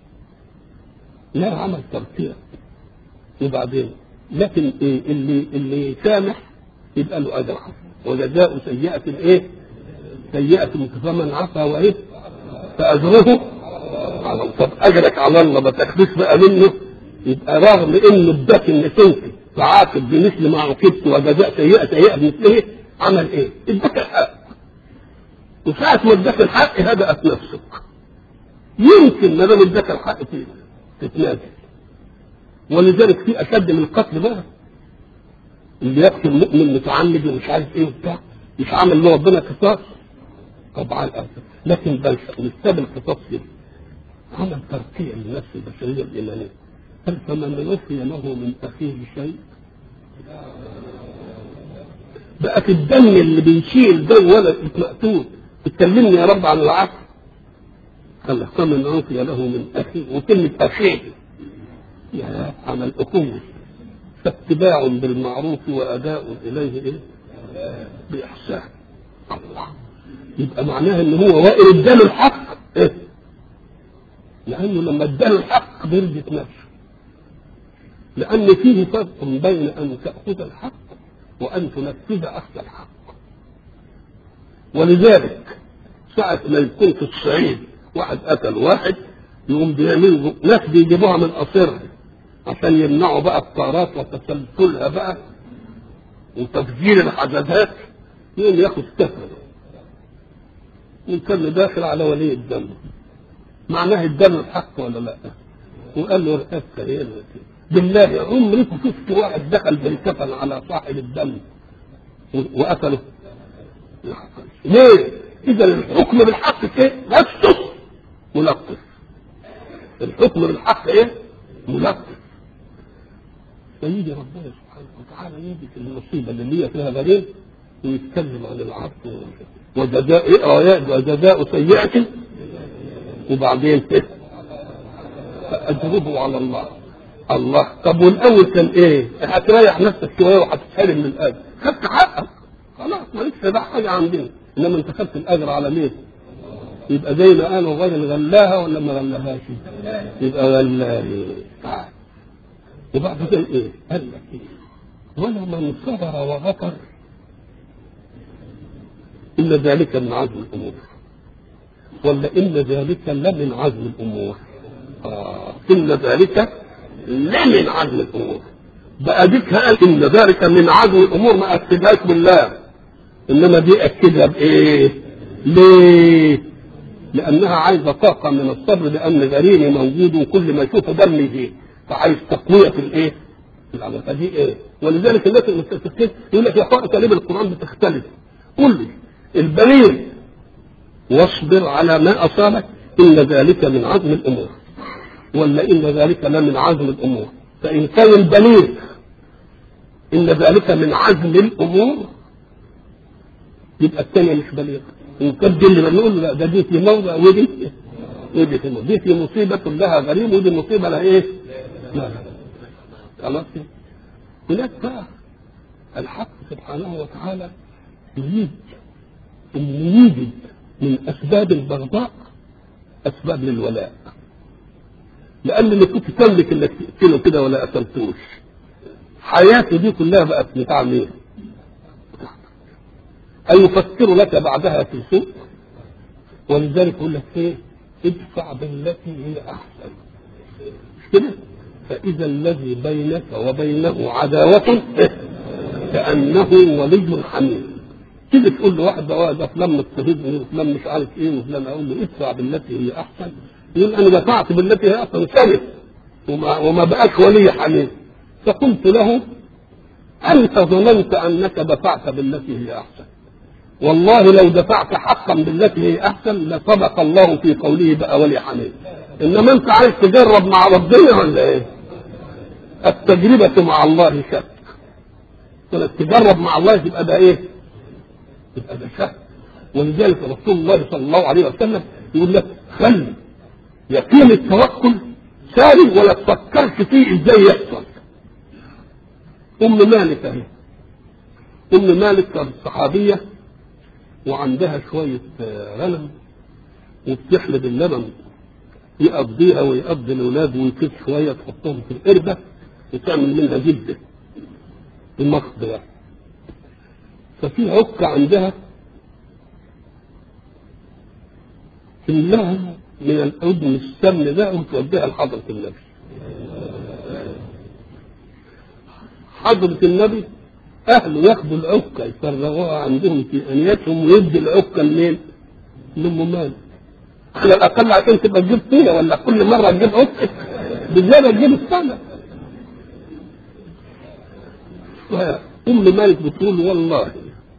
لا عمل ترتيب وبعدين لكن إيه اللي اللي يسامح يبقى له اجر حسن وجزاء سيئة ايه؟ سيئة فمن عفا وايه؟ فاجره على الله طب اجرك على الله ما تاخدوش بقى منه يبقى رغم انه اداك انك انت تعاقب بمثل ما عوقبت وجزاء سيئة سيئة بمثله عمل ايه؟ اداك الحق وساعة ما اداك الحق هدأت نفسك يمكن ما دام اداك الحق تتنازل ولذلك في اشد من القتل بقى اللي يقتل مؤمن متعمد ومش عارف ايه وبتاع مش عامل له ربنا قصاص طبعا الاسف لكن بل نستقبل القصاص كده عمل ترقيع للنفس البشريه الايمانيه قال فمن وفي له من اخيه شيء بقت الدم اللي بيشيل ده ولد مقتول تكلمني يا رب عن العفو قال فمن وفي له من اخيه وكلمه اخيه يا عمل أخوة فاتباع بالمعروف وأداء إليه إيه؟ بإحسان الله يبقى معناها إن هو وائل اداله الحق إيه؟ لأنه لما اداله الحق بيرجت نفسه لأن فيه فرق بين أن تأخذ الحق وأن تنفذ أخذ الحق ولذلك ساعة ما يكون في الصعيد واحد قتل واحد يقوم بيعملوا ناس بيجيبوها من قصرها عشان يمنعوا بقى الطارات وتسلسلها بقى وتفجير الحدثات يقوم ياخد كفر وكان داخل على ولي الدم معناه الدم الحق ولا لا وقال له رقبتك ايه بالله عمركم شفت واحد دخل بالكفن على صاحب الدم وقتله ليه؟ اذا الحكم بالحق ايه؟ نفسه ملطف الحكم بالحق ايه؟ ملطف فيجي ربنا سبحانه وتعالى يجي في المصيبه اللي هي فيها غريب ويتكلم عن العفو وجزاء آيات وجزاء سيئة وبعدين فأجربه على الله الله طب والأول كان إيه؟ هتريح نفسك شوية وهتتحرم من الأجر خدت حقك خلاص مالكش بقى حاجة عندنا إنما أنت خدت الأجر على مين؟ يبقى زي ما قالوا الراجل غلاها ولا ما غلاهاش؟ يبقى غلاها وبعد كده ايه؟ قال لك ايه؟ ولمن صبر وغفر إن ذلك من عزم الأمور ولا إن ذلك لمن عزم الأمور آه. إن ذلك لمن عزم الأمور بقى ديك قال إن ذلك من عزم الأمور ما أكدهاش بالله إنما دي أكدها بإيه؟ ليه؟ لأنها عايزة طاقة من الصبر لأن غريمي موجود وكل ما يشوف دم يزيد فعايز تقوية في الإيه؟ في العمل فدي إيه؟ ولذلك الناس المستفسرين يقول لك يا اخوان كلمة القرآن بتختلف قل لي البليغ واصبر على ما أصابك إن ذلك من عزم الأمور ولا إن ذلك لا من عزم الأمور فإن كان البليغ إن ذلك من عزم الأمور يبقى الثانية مش بليغ إن كان دي اللي بنقول له لا ده دي في موضع ودي ودي في موضع دي في مصيبة لها غريم ودي مصيبة لها إيه؟ لا لا خلاص هناك بقى الحق سبحانه وتعالى يريد ان يوجد من اسباب البغضاء اسباب للولاء لان اللي كنت تملك انك تقتله كده ولا قتلتوش حياته دي كلها بقت بتاع مين؟ أن يفكر لك بعدها في سوء ولذلك يقول لك ايه؟ ادفع بالتي هي احسن مش كده؟ فإذا الذي بينك وبينه عداوة كأنه ولي حميم تيجي تقول له واحد ده ده فلان مضطهدني وفلان مش عارف ايه وفلان اقول له ادفع بالتي هي احسن يقول انا دفعت بالتي هي احسن سنه وما, وما بقاش ولي حميم فقلت له انت ظننت انك دفعت بالتي هي احسن والله لو دفعت حقا بالتي هي احسن لصدق الله في قوله بقى ولي حميم انما انت عايز تجرب مع ربنا ولا ايه؟ التجربة مع الله شك فلك تجرب مع الله يبقى ده ايه؟ يبقى ده شك ولذلك رسول الله صلى الله عليه وسلم يقول لك خلي يقين التوكل سالم ولا تفكرش فيه ازاي يحصل ام مالك اهي ام مالك كانت صحابيه وعندها شويه غنم وبتحلب اللبن يقضيها ويقضي الاولاد ويكف شويه تحطهم في القربه وتعمل منها جده المقصد يعني ففي عكه عندها كلها من الأذن السمن ده وتوديها لحضرة النبي حضرة النبي أهله ياخدوا العكة يفرغوها عندهم في أنيتهم ويدي العكة لمين؟ لأم مالك على الأقل عشان تبقى تجيب فيها ولا كل مرة تجيب عكة بالزيادة تجيب السنة أم مالك بتقول والله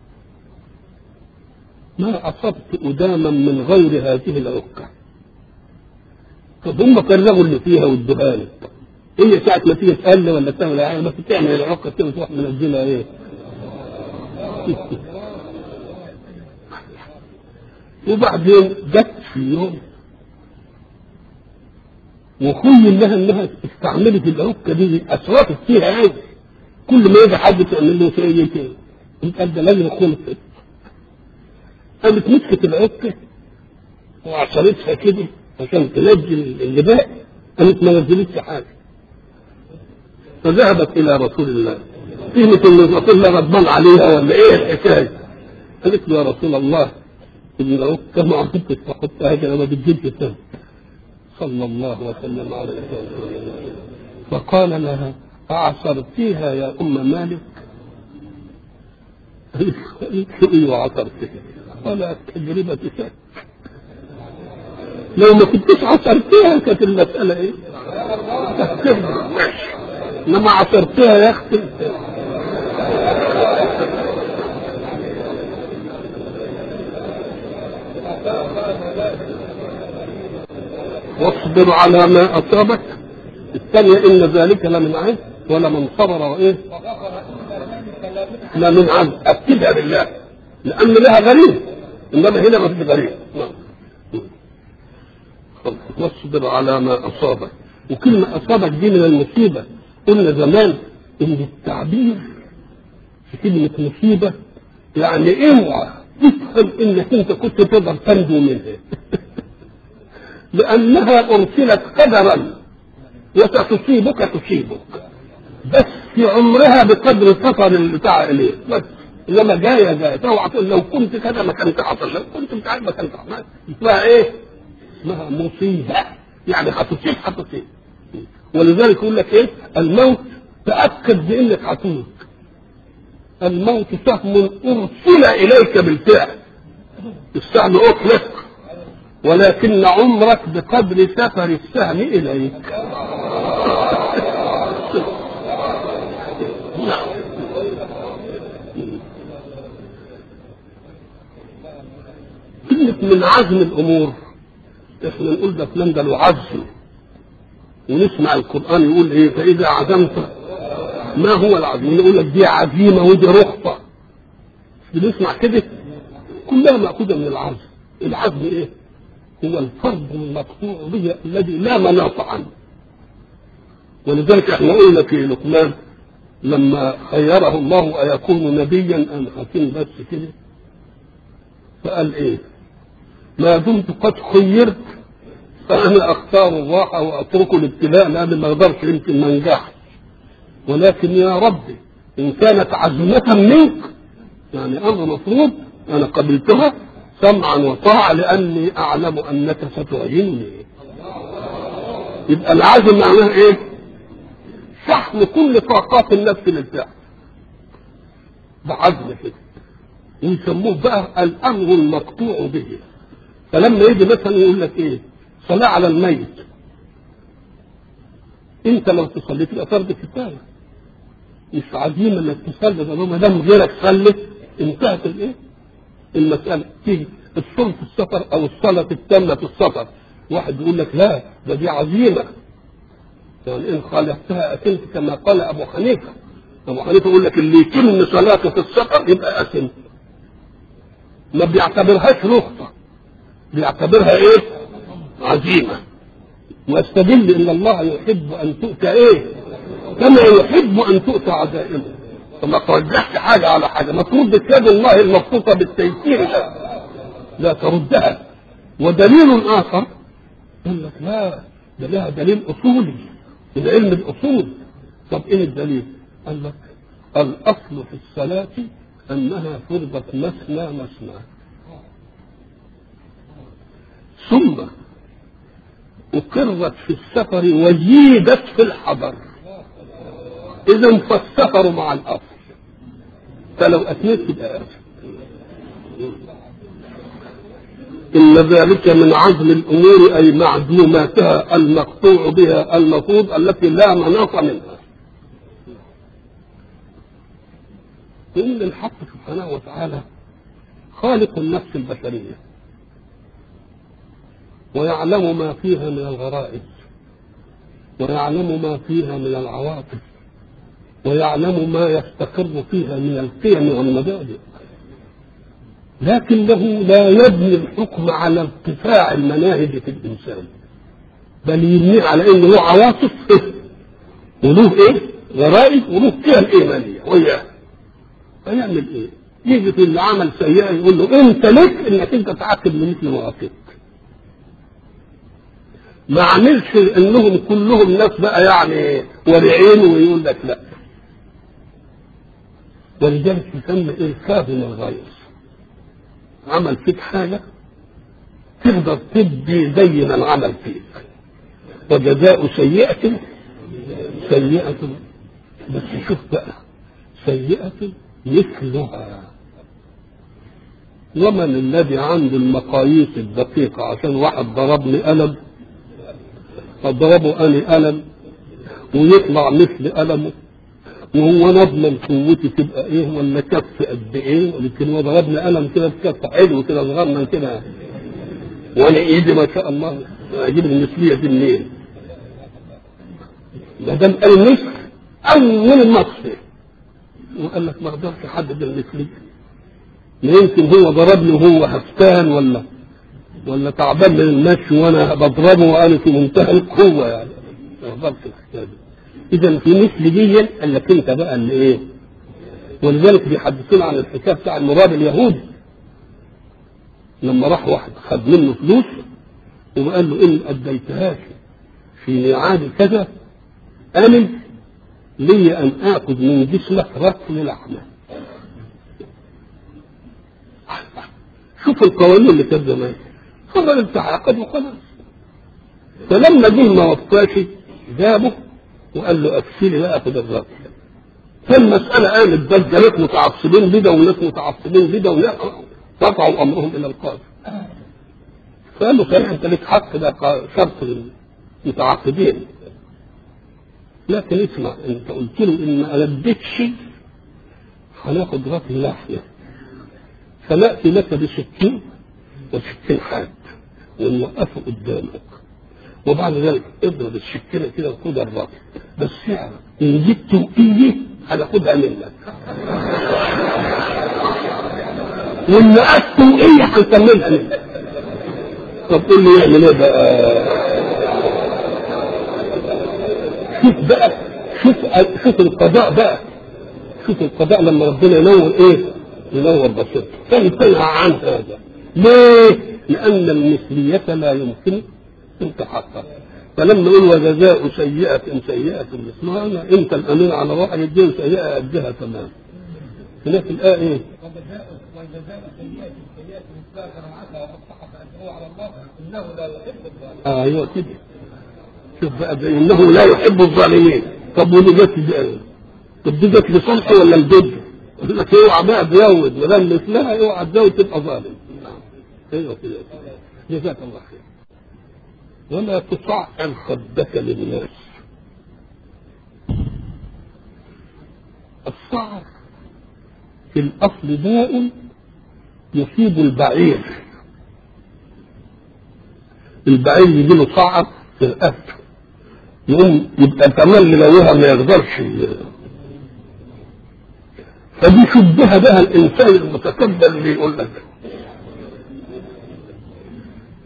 ما أصبت أداما من غير هذه العكة طب هم فرغوا اللي فيها وادوها لك هي ساعة ما تيجي تقل ولا تعمل حاجة بس تعمل العكة كده تروح منزلها ايه وبعدين جت في يوم وخيل لها انها استعملت العكة دي اسرفت فيها يعني كل ما يجي حد تعمل له شيء كده انت ده لازم خلصت قامت مسكت العكة وعصرتها كده عشان تنزل اللي باقي قامت ما نزلتش حاجة فذهبت إلى رسول الله فهمت إن رسول الله غضبان عليها ولا إيه الحكاية؟ قالت له يا رسول الله إن العكة ما عرفتش تحطها كده ما بتجيبش ثاني صلى الله وسلم على وسلم فقال لها أعصرتيها يا أم مالك؟ قالت له عصرتها ولا تجربة شك لو ما كنتش عصرتها كانت المسألة ايه؟ ماشي انما عصرتها يا اختي واصبر على ما اصابك الثانية ان ذلك لمن عز ولمن صبر وايه؟ لمن عز اكدها بالله لان لها غريب انما هنا ما فيش غريب واصبر على ما اصابك وكلمة اصابك دي من المصيبة قلنا زمان ان التعبير في كلمة مصيبة يعني اوعى تفهم انك انت كنت تقدر تنجو منها لانها ارسلت قدرا وستصيبك تصيبك بس في عمرها بقدر السفر اللي بتاع اليه بس انما جايه جايه اوعى تقول لو كنت كذا ما كنت حصل لو كنت مش عارف ما كنت عملت اسمها ايه؟ اسمها مصيبه يعني هتصيب هتصيب ولذلك يقول لك ايه؟ الموت تاكد بانك هتموت الموت سهم ارسل اليك بالفعل السهم اطلق ولكن عمرك بقدر سفر السهم اليك كلمة من عزم الأمور احنا نقول ده فلان ده له عزم ونسمع القرآن يقول ايه فإذا عزمت ما هو العزم نقول لك دي عزيمة ودي رخصة بنسمع كده كلها مأخوذة من العزم العزم ايه هو الفرض المقطوع به الذي لا مناص عنه ولذلك احنا قلنا في لقمان لما خيره الله أيكون نبيا أم حكيم بس كده فقال ايه ما دمت قد خيرت فانا اختار الراحه واترك الابتلاء لان ما اقدرش يمكن ما انجحش ولكن يا ربي ان كانت عزمه منك يعني امر مفروض انا قبلتها سمعا وطاعه لاني اعلم انك ستعينني يبقى العزم معناه ايه؟ شحن كل طاقات النفس للفعل بعزم كده ويسموه بقى الامر المقطوع به فلما يجي مثلا يقول لك ايه صلاة على الميت انت لو تصلي تبقى فرض كفايه مش عزيمة انك تصلي ده ما دام غيرك صلي انتهت الايه المسألة تيجي الصوم في السفر او الصلاة التامة في السفر واحد يقول لك لا ده دي عزيمة يعني ان خالفتها اثمت كما قال ابو حنيفة ابو حنيفة يقول لك اللي يتم صلاته في السفر يبقى اثم ما بيعتبرهاش رخصة بيعتبرها ايه عزيمة واستدل ان الله يحب ان تؤتى ايه كما يحب ان تؤتى عزائمه فما ترجحش حاجه على حاجه ما تردش يد الله المبسوطه بالتيسير ده لا تردها ودليل اخر يقول لك لا ده لها دليل اصولي من علم الاصول طب ايه الدليل؟ قال لك الاصل في الصلاه انها فرضت مثنى مثنى ثم أقرت في السفر وزيدت في الحضر إذا فالسفر مع الأصل فلو أتميت تبقى أصل إن ذلك من عزم الأمور أي معدوماتها المقطوع بها المفروض التي لا مناص منها إن الحق سبحانه وتعالى خالق النفس البشرية ويعلم ما فيها من الغرائز ويعلم ما فيها من العواطف ويعلم ما يستقر فيها من القيم والمبادئ لكنه لا يبني الحكم على ارتفاع المناهج في الانسان بل يبنيه على انه له عواطف وله ايه؟ غرائز وله قيم ايمانيه وياه فيعمل ايه؟ يجي في اللي عمل سيئه يقول له انت لك انك انت تعاقب بمثل ما عاقبت ما عملش انهم كلهم ناس بقى يعني ورعين ويقول لك لا ولذلك يسمى ايه كاظم الغيظ عمل فيك حاجه تقدر تدي زي ما العمل فيك وجزاء سيئة سيئة بس شوف بقى سيئة مثلها ومن الذي عنده المقاييس الدقيقة عشان واحد ضربني قلم فضربه أنا قلم ويطلع مثل قلمه وهو نضمن قوتي تبقى ايه ولا كف قد ايه ولكن هو ضربني قلم كده بكف حلو كده صغرنا كده وانا ايدي ما شاء الله اجيب المثليه دي منين؟ ما دام قال مثل اول النص وقال لك ما اقدرش احدد المثليه ما يمكن هو ضربني وهو هفتان ولا ولا تعبان من المشي وانا بضربه وانا في منتهى القوه يعني ما اقدرش الحكايه دي اذا في مثل دي قال لك انت بقى اللي ايه ولذلك بيحدثون عن الحكايه بتاع المراد اليهودي لما راح واحد خد منه فلوس وقال له ان اديتهاش في ميعاد كذا امن لي ان اخذ من جسمك رطل لحمه شوف القوانين اللي كانت زمان فضل التعاقد وخلاص فلما جه ما وفاش جابه وقال له اكفيني بقى خد الرطل فالمسألة قامت بقى ناس متعصبين بدا وناس متعصبين بدا وناس رفعوا امرهم الى القاضي فقال له صحيح انت لك حق ده شرط المتعاقدين لكن اسمع انت قلت له ان ما ردتش هناخد رطل لحمه فناتي لك بسكين وسكين حاد ونوقفه قدامك وبعد ذلك اضرب السكينه كده وخد الرطل بس اعرف ان جبت وإيدي هناخدها منك وان نقصت وإيه هنكملها منك طب قول لي يعمل ايه بقى شوف بقى شوف شوف القضاء بقى شوف القضاء لما ربنا ينور ايه ينور بصيرته فامتنع عن هذا ليه لان المثليه لا يمكن ان تحقق فلما يقول وجزاء سيئة سيئة مثلها انت الامين على واحد يديه سيئة قدها تمام هناك الآية ايه؟ وجزاء سيئة سيئة مثلها كما عسى وصحح أجره على الله إنه لا يحب الظالمين. آه أيوه كده. شوف بقى إنه لا يحب الظالمين. طب ودي جت طب دي جت لصالحه ولا لضده؟ يقول لك اوعى بقى تزود ما دام مثلها اوعى تزود تبقى ظالم. ايوه كده. جزاك الله خير. ولا تصعر خدك للناس الصعر في الأصل داء يصيب البعير البعير يجي له صعر في الأكل يقوم يبقى كمان لوها ما يقدرش فدي شبه بها الإنسان المتكبر اللي يقول لك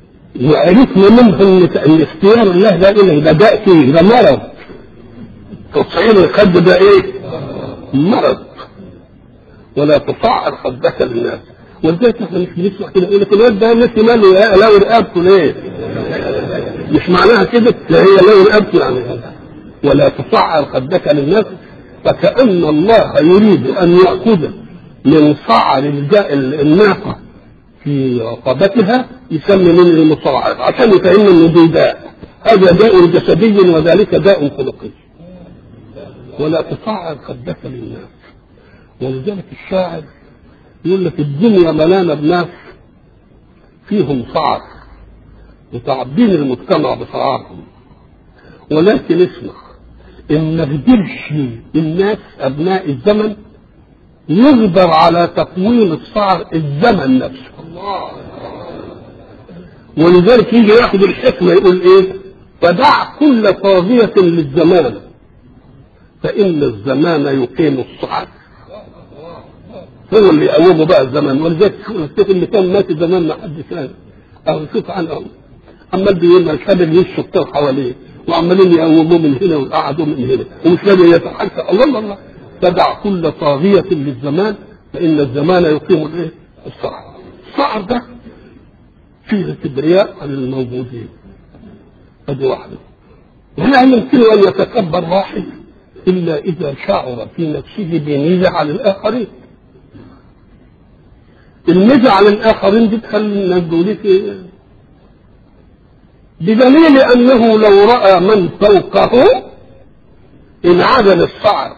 وعرفنا منه ان ان اختيار الله ده ايه ده داء فيه ده مرض تصعيد الخد ده ايه؟ مرض ولا تصعر خدك للناس ولذلك احنا مش بنسمع كده يقول لك الواد ده نسي ماله يا لو رقبته ليه؟ مش معناها كده لا هي لو رقبته يعني ولا تصعر خدك للناس فكأن الله يريد أن يأخذ من صعر الجاء الناقة في رقبتها يسمي من المصاعر عشان يفهم انه دي داء هذا داء جسدي وذلك داء خلقي ولا تصعر خدك للناس ولذلك الشاعر يقول لك الدنيا ملانة بناس فيهم صعر وتعبين المجتمع بصعارهم ولكن اسمع ان ما قدرش الناس ابناء الزمن يقدر على تقويم الصعر الزمن نفسه ولذلك يجي ياخد الحكمه يقول ايه فدع كل طاغية للزمان فإن الزمان يقيم الصعد هو اللي يقومه بقى الزمان ولذلك الشيخ اللي كان مات زمان ما حد كان أو شوف عنه عمال بيقول لك شاب يشرب حواليه وعمالين يقوموه من هنا ويقعدوا من هنا ومش قادر يتحرك الله الله الله تدع كل طاغية للزمان فإن الزمان يقيم الايه؟ الصعر. الصعر ده فيه كبرياء عن الموجودين. هذه واحدة. ولا يمكن أن يتكبر واحد إلا إذا شعر في نفسه بميزة على الآخرين. الميزة على الآخرين دي تخلي الناس دول بدليل أنه لو رأى من فوقه انعدل الصعر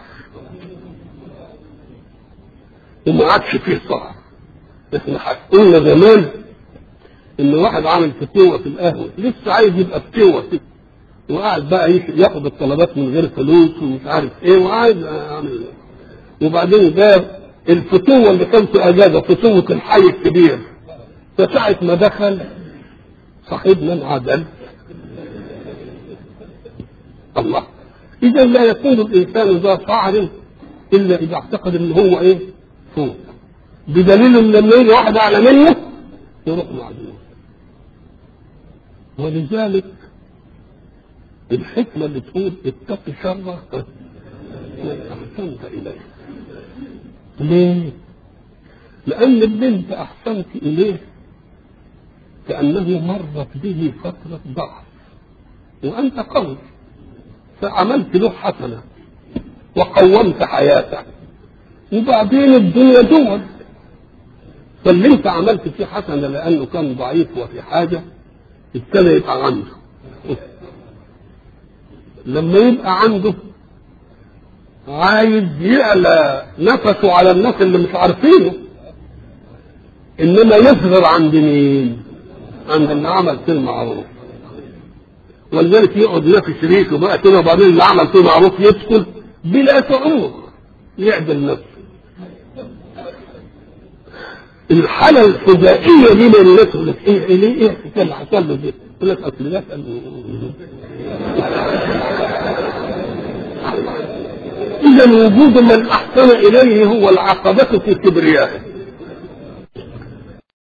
وما عادش فيه صعر احنا قلنا زمان ان واحد عامل فتوة في القهوة لسه عايز يبقى فتوة كده وقاعد بقى ياخد الطلبات من غير فلوس ومش عارف ايه وعايز اعمل وبعدين جاب الفتوة اللي كان في اجازة فتوة الحي الكبير فساعة ما دخل صاحبنا انعدل الله اذا لا يكون الانسان ذا صعر الا اذا اعتقد ان هو ايه فوق بدليل ان لما يجي واحد اعلى منه يروح معدوم ولذلك الحكمة اللي تقول اتق شر ما أحسنت إليه ليه؟ لأن اللي أنت أحسنت إليه كأنه مرت به فترة ضعف وأنت قوي فعملت له حسنة وقومت حياته وبعدين الدنيا دول فاللي انت عملت فيه حسنة لأنه كان ضعيف وفي حاجة ابتدى يبقى عنده لما يبقى عنده عايز يعلى نفسه على الناس اللي مش عارفينه انما يصغر عند مين؟ عند اللي عمل فيه المعروف ولذلك يقعد ينافس ريشه بقى كده وبعدين اللي عمل فيه معروف يدخل بلا شعور يعدل نفسه الحالة الفجائية دي من الناس يقول لك ايه ايه ايه الحكاية اللي حصل له دي؟ يقول لك اصل ده إذا وجود من أحسن إليه هو العقبة في كبريائه